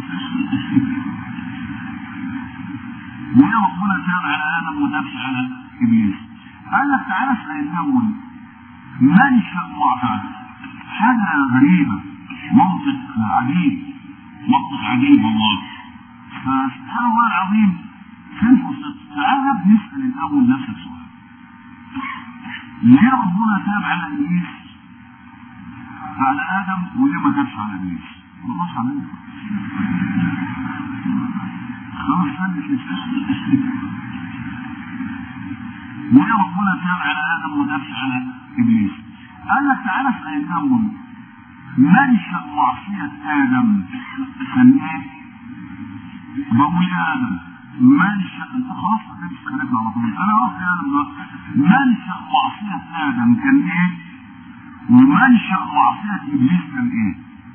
ليه ربنا تاب على ادم وما تابش على ابليس؟ قال لك تعالى اسال الاول منشا معتاد حاجه غريبه منطق عجيب منطق عجيب والله فسبحان الله العظيم فين فرصته؟ تعالى بنسال الاول نفس السؤال ليه ربنا تاب على ابليس على ادم وليه ما تابش على ابليس؟ خلاص على خلاص خلي ليه ربنا تاب على ادم وما تابش على ابليس؟ قال لك تعالى اسال الاول منشأ معصية آدم كان إيه؟ بقول يا آدم منشأ أنت خلاص مش خلينا على طول أنا أعرف يا آدم منشأ معصية آدم كان إيه؟ ومنشأ معصية إبليس كان إيه؟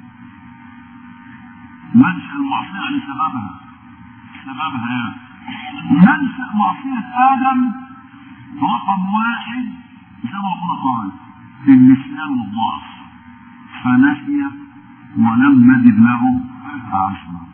منشأ المعصية يعني سببها سببها يعني منشأ معصية آدم رقم واحد زي ما ربنا قال النسيان والضعف فنسي ولم نجد له عزما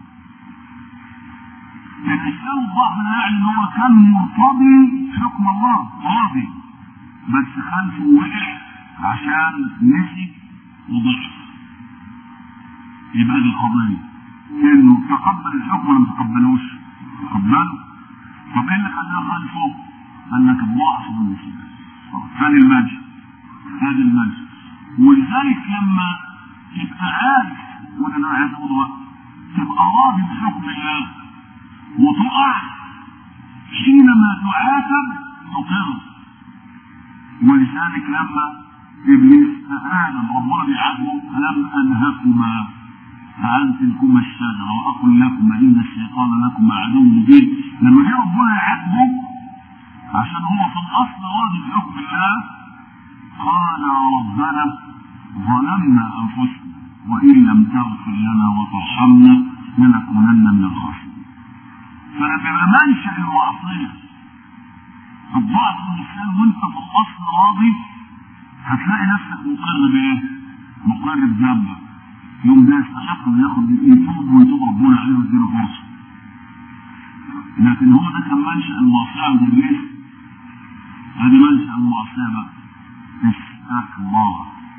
الإسلام الضعف ده يعني ان هو كان مرتضي حكم الله راضي بس خلفه وقع عشان نسي وضعف يبقى دي القضية انه تقبل الحكم ولا ما تقبلوش؟ تقبله طب ايه اللي خلاه خلفه؟ قال لك الضعف والنسيان هذه المنشأ هذه المنشأ ولذلك لما تبقى عارف وده انا عايز اقول وقت تبقى راضي بحكم الله وتقع حينما تعاتب تقر ولذلك لما ابليس ادم ربنا بيعاتبه الم انهكما عن تلكما الشجره واقل لكما ان الشيطان لكما عدو مبين لما جه ربنا يعاتبه عشان هو في الاصل راضي بحكم الله قال ربنا ظلمنا انفسنا وان لم تغفر لنا وترحمنا لنكونن من الخاسرين فلما يبقى منشا المعصيه الضعف والنسيان وانت في الاصل راضي هتلاقي نفسك مقر بايه؟ مقر بذنبك يوم ده يستحق انه ياخد يتوب ويتوب ربنا عليه ويديله فرصه لكن هو ده كان منشا المعصيه عند ابليس هذه منشا المعصيه بقى استكبر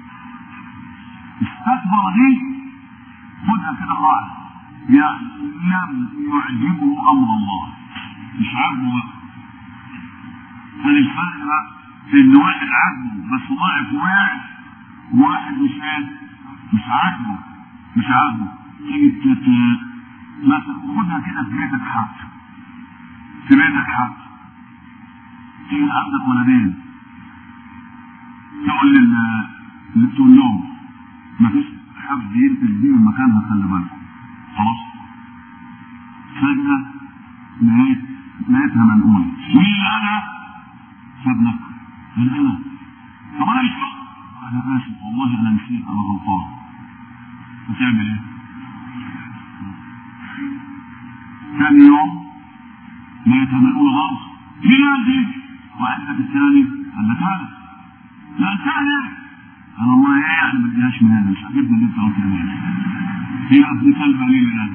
استكبر دي خدها كده قاعدة يعني لم يعجبه امر الله مش عاجبه بقى كان الفرق بقى ان واحد عاجبه بس ضعف وقع وواحد مش ايه مش عاجبه مش عاجبه تيجي ت- ت- مثلا خدها كده في بيتك حق في بيتك حق تيجي عندك ولدين تقول لل اللي تقول لهم مفيش حد ينقل دي من مكانها خلي بالكم خلاص فجأة لقيت لقيتها منقولة مين أنا؟ فابنك مين أنا؟ طب أنا مش فاهم. أنا آسف والله أنا نسيت أنا غلطان هتعمل إيه؟ ثاني يوم لقيتها منقولة غلط مين قال دي؟ وعندك الثاني قال لك أنا لا الثاني انا والله ايه يعني ما اديهاش من هنا مش عاجبني اللي انت قلت لي هي ابن كلب قليل الان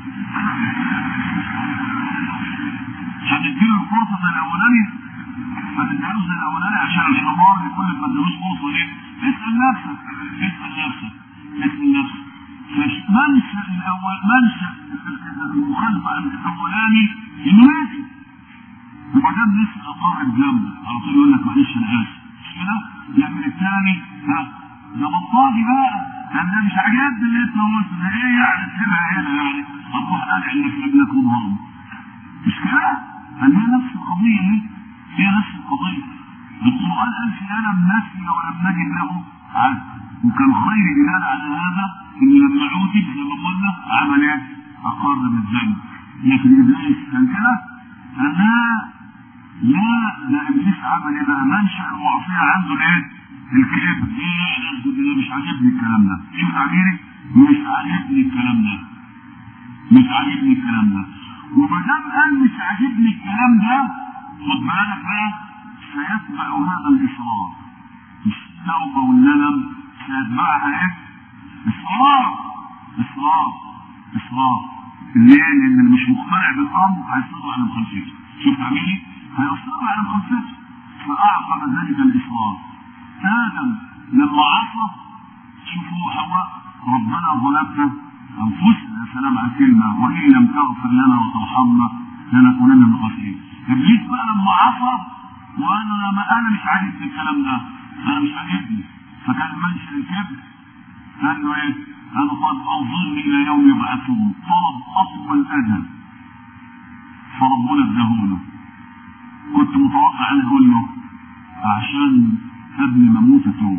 هتديله الفرصه زي الاولاني هتديله زي الاولاني عشان الحمار يكون ما ادالوش فرصه ليه؟ اسال نفسك اسال نفسك اسال نفسك مش منشا الاول منشا المخالفه عن الاولاني انه ماشي وما دام لسه اقر الذنب على طول يقول لك معلش انا اسف مش كده؟ يعمل الثاني ها ده بطاطي بقى انا مش عاجبني اللي انت قلته ده ايه يعني سيبها هنا يعني اروح قالع انك ابنك وضرب مش كده؟ قال هي نفس القضيه دي هي نفس القضيه القران قال في الم نسي ولم نجد له عهد وكان خير دلاله على هذا ان لما عوتب زي ما قلنا عمل ايه؟ اقر بالذنب لكن ابليس كان كده قال لا لا ده ابليس عمل ايه بقى منشا المعصيه عنده الايه؟ الكبر ايه لا ده مش عاجبني الكلام ده شوف تعبيري مش عاجبني الكلام ده مش عاجبني الكلام ده وما دام قال مش عاجبني الكلام ده خد بالك بقى سيتبع هذا الاصرار التوبه والندم سيتبعها ايه؟ اصرار اصرار اصرار ليه؟ لان اللي مش مقتنع بالامر هيصر على مخالفته شوف تعبيري هيصر على مخالفته فاعقب ذلك الاصرار ادم لما عصى شوفوا حواء ربنا ظلمنا انفسنا يا سلام على الكلمه وان لم تغفر لنا وترحمنا لنكونن من الخاسرين ابليس بقى لما عصى وقال له لما انا مش عاجبني الكلام ده انا مش عاجبني فكان منشا الكبر قال له ايه؟ قال له طب انظرني الى يوم يبعثون طلب اطول اجل فربنا اداهوله كنت متوقع ان اقول له عشان قبل ما اموت اتوب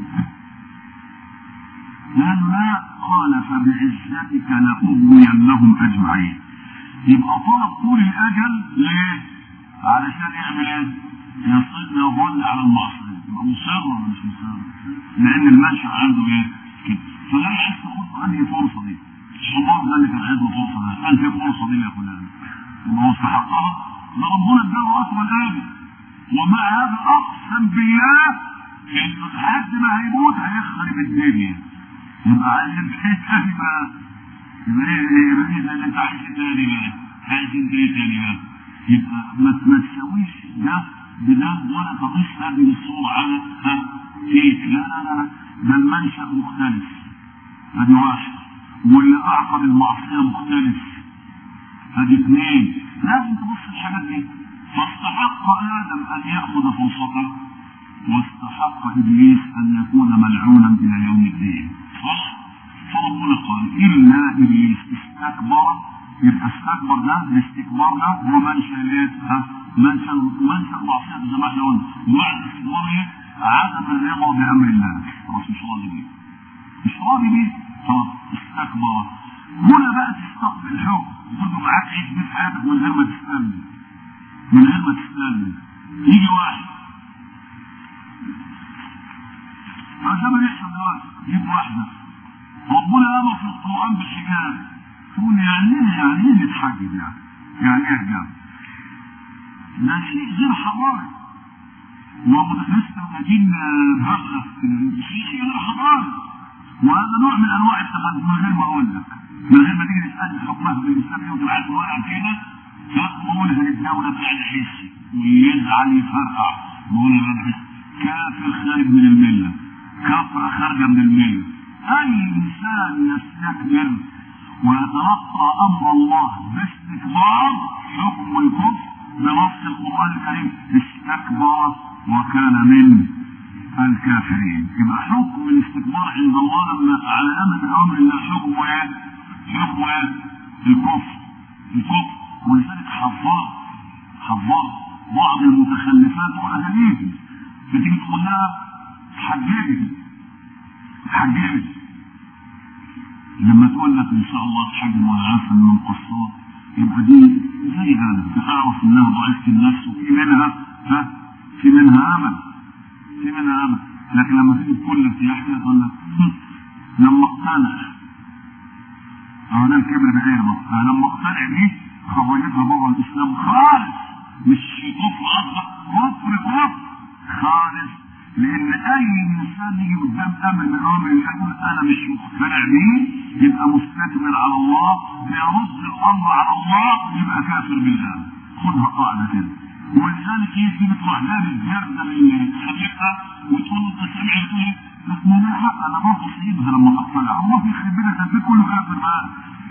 قال لا قال فبعزتك لاغوينهم اجمعين يبقى طلب طول الاجل ليه؟ علشان يعمل ايه؟ يصل يظل على المعصيه يبقى مصر ولا مش مصر؟ لان المنشا عنده ايه؟ كده فلا عايز تاخد عني الفرصه دي الشيطان ده اللي كان عايز له فرصه ده قال في الفرصه دي يا فلان يبقى هو استحقها ده ربنا اداله اطول اجل ومع هذا اقسم بالله انه لحد ما هيموت هيخرب الدنيا يبقى عايز ايه تاني بقى يبقى ايه يبقى ايه اللي انت عايز إيه تاني بقى عايز انت ايه تاني بقى يبقى ما ما تساويش ده بده ولا تقيس هذه الصورة على ها فيك لا لا لا ده المنشأ مختلف ادي واحد واللي اعقد المعصية مختلف ادي اثنين لازم تبص الحاجات دي فاستحق ادم ان ياخذ فرصته واستحق ابليس ان يكون ملعونا الى يوم الدين صح فربنا قال الا ابليس استكبر يبقى استكبر ده الاستكبار ده هو منشا الايه؟ ها؟ منشا منشا المعصيه زي ما احنا قلنا ومعنى الاستكبار ايه؟ عدم الرضا بامر الله خلاص مش راضي بيه مش راضي بيه خلاص استكبر هنا بقى تستقبل الحكم برضه معاك عيش بيه في حياتك من غير ما تستنى من غير ما تستنى يجي واحد عشان ما يحصل دلوقتي يجيب واحده ربنا امر في القران بالحجاب تقول يعني ايه يعني ايه نتحجب يعني؟ يعني ايه حجاب؟ ده شيء غير حضاري ولسه قاعدين بهرة شيء غير حضاري وهذا نوع من انواع التقدم من غير ما اقول لك من غير ما تيجي تسال حكمها في الاسلام وتبقى عايز واقع كده تقولها للدوله بتاع حسي ويزعل يفرقع بقول انا حسي كافر خارج من المله كفره خارجه من المله اي انسان يستكبر ويتلقى امر الله باستكبار حكم الكفر بنص القران الكريم استكبر وكان من الكافرين يبقى حكم الاستكبار عند الله لما على امر امر الله حكمه ايه؟ حكمه ايه؟ الكفر الكفر ولذلك حفاظ حفاظ بعض المتخلفات واهاليهم بتيجي تقول لها حجبي حجبي لما تقول لك ان شاء الله تحجب وانا عارفه انه مقصر يبقى دي زي هذا بتعرف انها ضعيفه النفس وفي منها ها في منها امل في منها امل لكن لما تيجي تقول لك يا احمد تقول لك لما اقتنع اه ده الكبر بعينه لما اقتنع بيه خرجتها بره الاسلام خالص مش كفر اصلا كفر كفر خالص لان اي انسان يجي قدام امر من امر الله يقول انا مش مقتنع بيه يبقى مستكبر على الله بيرد الامر على الله يبقى كافر بالله خدها قاعده كده ولذلك يجي بتروح جاب الجردة اللي خليقها وتقول له انت سامع تقول ايه؟ لكن لا حق انا برضه سيبها لما اطلع الله في خربنا البيت كله كافر معاه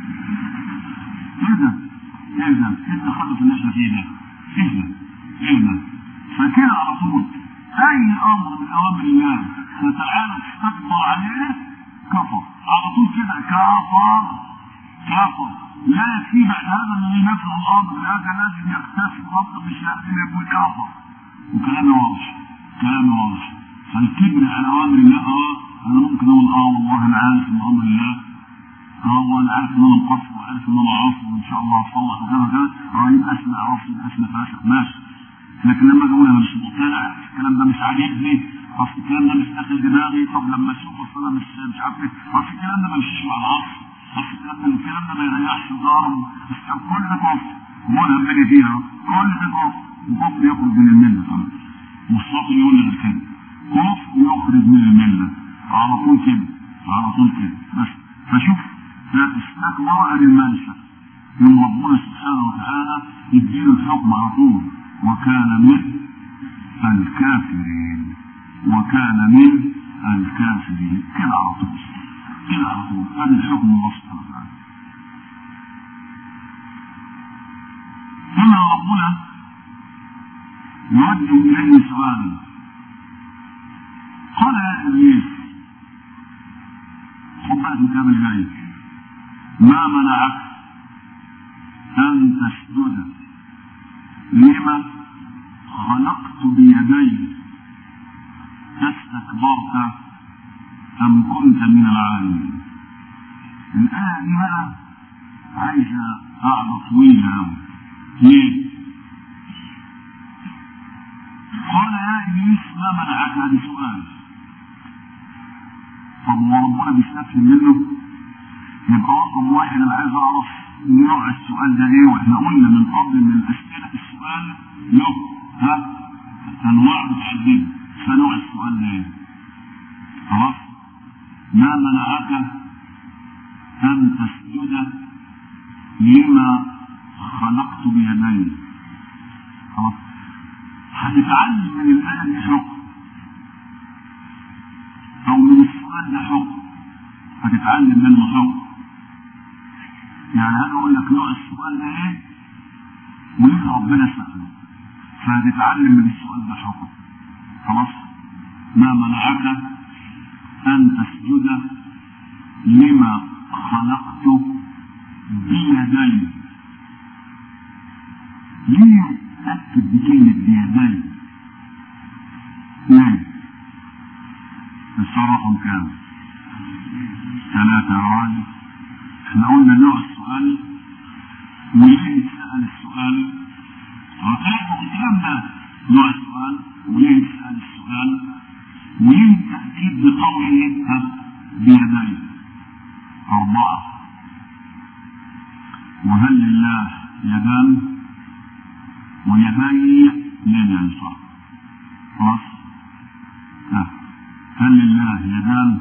اذا اذا انت خلص اللي احنا فيه ده اذا اذا فكده على طول اي امر من اوامر الله فتعالى تستكبر عليه كفر على طول كده كفر كفر لا يكفي بعد هذا ان ينفذ الامر هذا لازم يكتسب ربه مش لازم يقول كفر وكلامي واضح كلامي واضح فالكبر على اوامر الله اه انا ممكن اقول اه والله انا عارف ان امر الله اه وانا عارف ان انا مقصر وعارف ان انا عاصي وان شاء الله اصلح وكذا وكذا اه يبقى اسمع عاصي يبقى اسمع فاسق ماشي لكن لما اقول انا مش مقتنع الكلام ده مش عاجبني اصل الكلام ده مش داخل دماغي طب لما اشوف اصل انا مش مش عارف ايه اصل الكلام ده ما يمشيش مع العصر اصل الكلام ده الكلام ده ما يريحش الضرب كل ده كفر وانا همني فيها كل ده كفر وكفر يخرج من المله طبعا والصوت يقول لك كده كفر يخرج من المله على طول كده على طول كده بس فشوف استكبر المنشأ يوم ربنا سبحانه وتعالى يديله الحكم على طول وكان من الكافرين وكان من الكافرين كده على طول كده على طول هذا الحكم الله سبحانه وتعالى ثم ربنا يوجه اليه سؤالا قال يا ابليس خد بقى الكتاب الجاي ما منعك ان تسجد لما خلقت بيدي استكبرت ام كنت من العالمين الآية دي بقى عايزة قاعدة طويلة أوي ليه؟ قال يا إبليس ما منعك هذا سؤال طب وربنا بيستفهم منه يبقى رقم واحد انا عايز اعرف نوع السؤال ده ايه واحنا قلنا من قبل من اسئله السؤال له ها انواع متعدده فنوع السؤال ده ايه خلاص ما منعك ان تسجد لما خلقت بيدي خلاص هتتعلم من الايه دي حكم او من السؤال ده حكم هتتعلم منه حكم يعني انا اقول لك نوع السؤال ده ايه وليه ربنا سأله فهتتعلم من السؤال ده حكم خلاص ما منعك ان تسجد لما خلقت بيدي ليه اكد بكلمة بيدي ليه الصرف كام ثلاثة راجل احنا قلنا نوع السؤال وليه سأل السؤال وثلاثة الكلام ده نوع السؤال وليه سأل السؤال وليه التأكيد بقوله بيدي أربعة وهل لله يدان ويدي لين ينفع خلاص هل لله يدان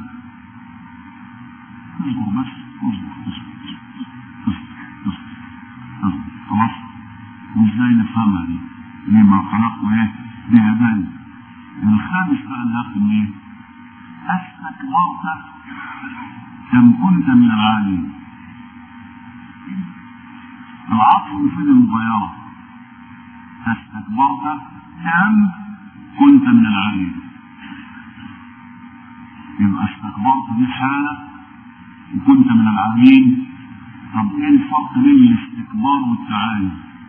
اصبر بس اصبر اصبر اصبر اصبر خلاص وازاي نفهمها دي لما خلقوا ايه بيدان الخامس بقى اللي هختم ايه استكبرت ام كنت من العالين العطف يفيد المغايرة استكبرت ام كنت من العالين يبقى استكبرت دي حالة وكنت من العالين طب ايه الفرق بين الاستكبار والتعالي؟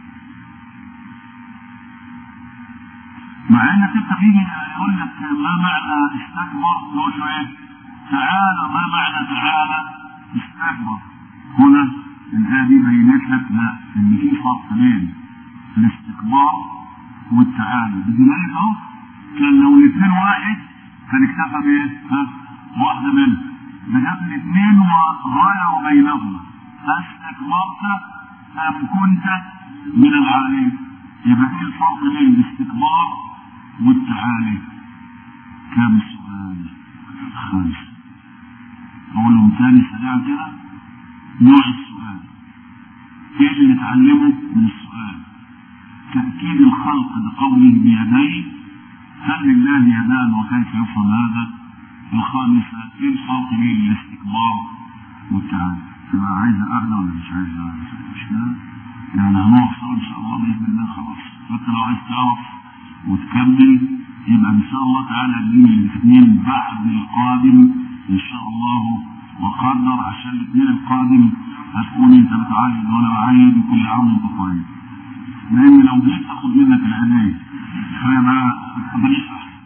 مع انك انت تيجي يقول لك ما معنى استكبر تقول له ايه؟ تعالى ما معنى تعالى؟ استكبر هنا الآية دي بينت لك لا ان في فرق بين الاستكبار والتعالي بدلالة اهو كان لو الاثنين واحد كان اكتفى بايه؟ ها؟ واحدة منهم ده جاب الاثنين وغاية بينهما استكبرت ام كنت من العالين يبقى ايه الفرق بين الاستكبار والتعالي كم سؤال خمسة اقولهم تاني سريعا كده نوع السؤال ايه اللي نتعلمه من السؤال تأكيد الخلق بقوله بيديه هل لله يدان وكيف يفهم هذا الخامسة ايه الفرق بين الاستكبار والتعالي تبقى عايزة قاعدة ولا مش عايزة قاعدة مش كده يعني هنوصل ان شاء الله باذن الله خلاص فانت لو عايز تعرف وتكمل يبقى ان شاء الله تعالى تجيب الاثنين بعد القادم ان شاء الله وقدر عشان الاثنين القادم هتكون انت بتعايد وانا بعايد وكل عام وانت طيب لان لو جيت تاخد منك العينين فيبقى بلاش احسن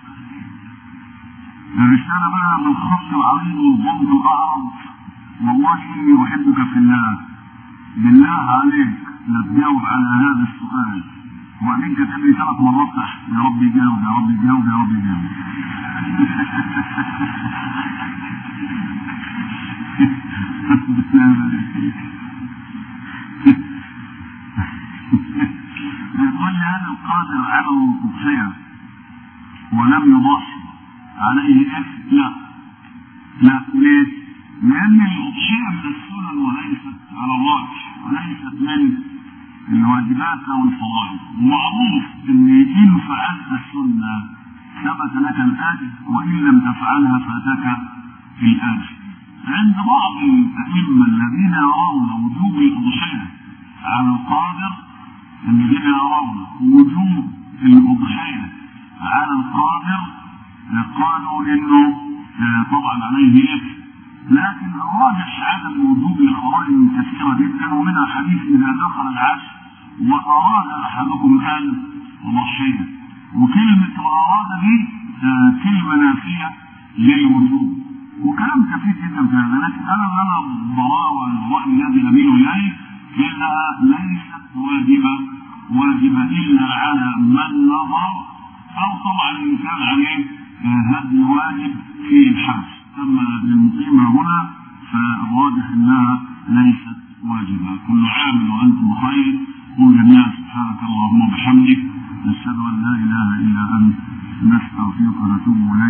الرسالة بقى من الخط العريض والبغض الأعرض والله إني أحبك في الله بالله عليك لا تجاوب على هذا السؤال وبعدين كتب لي ثلاث مرات تحت يا رب يجاوب يا رب يجاوب يا رب يجاوب يقول لي هذا القادر على الأضحية ولم يضحي عليه إثم لا لا ليه؟ لأن الأضحية من السنن وليست على الراجح وليست من الواجبات أو الفرائض معروف أن إن فعلت السنة ثبت لك الأجر وإن لم تفعلها فأتاك الأجر عند بعض الأئمة الذين يرون وجوب الأضحية على القادر الذين يرون وجوب الأضحية على القادر قالوا إنه طبعا عليه إثم لكن الراجح عدم وجوب الخرائط كثيرة جدا ومنها حديث إذا دخل العشر وأراد أحدكم أن يضحيه وكلمة أراد دي كلمة نافية للوجوب وكلام كثير جدا في هذا لكن أنا أنا الضراء والرأي الذي أميل إليه إنها ليست واجبة واجبة إلا على من نظر أو طبعا إن كان عليه هذا واجب في الحج أما للمقيمة هنا فالواضح أنها ليست واجبة كل عام وأنتم بخير قل جميعا سبحانك اللهم وبحمدك نشهد أن لا إله إلا أنت نستغفرك ونتوب إليك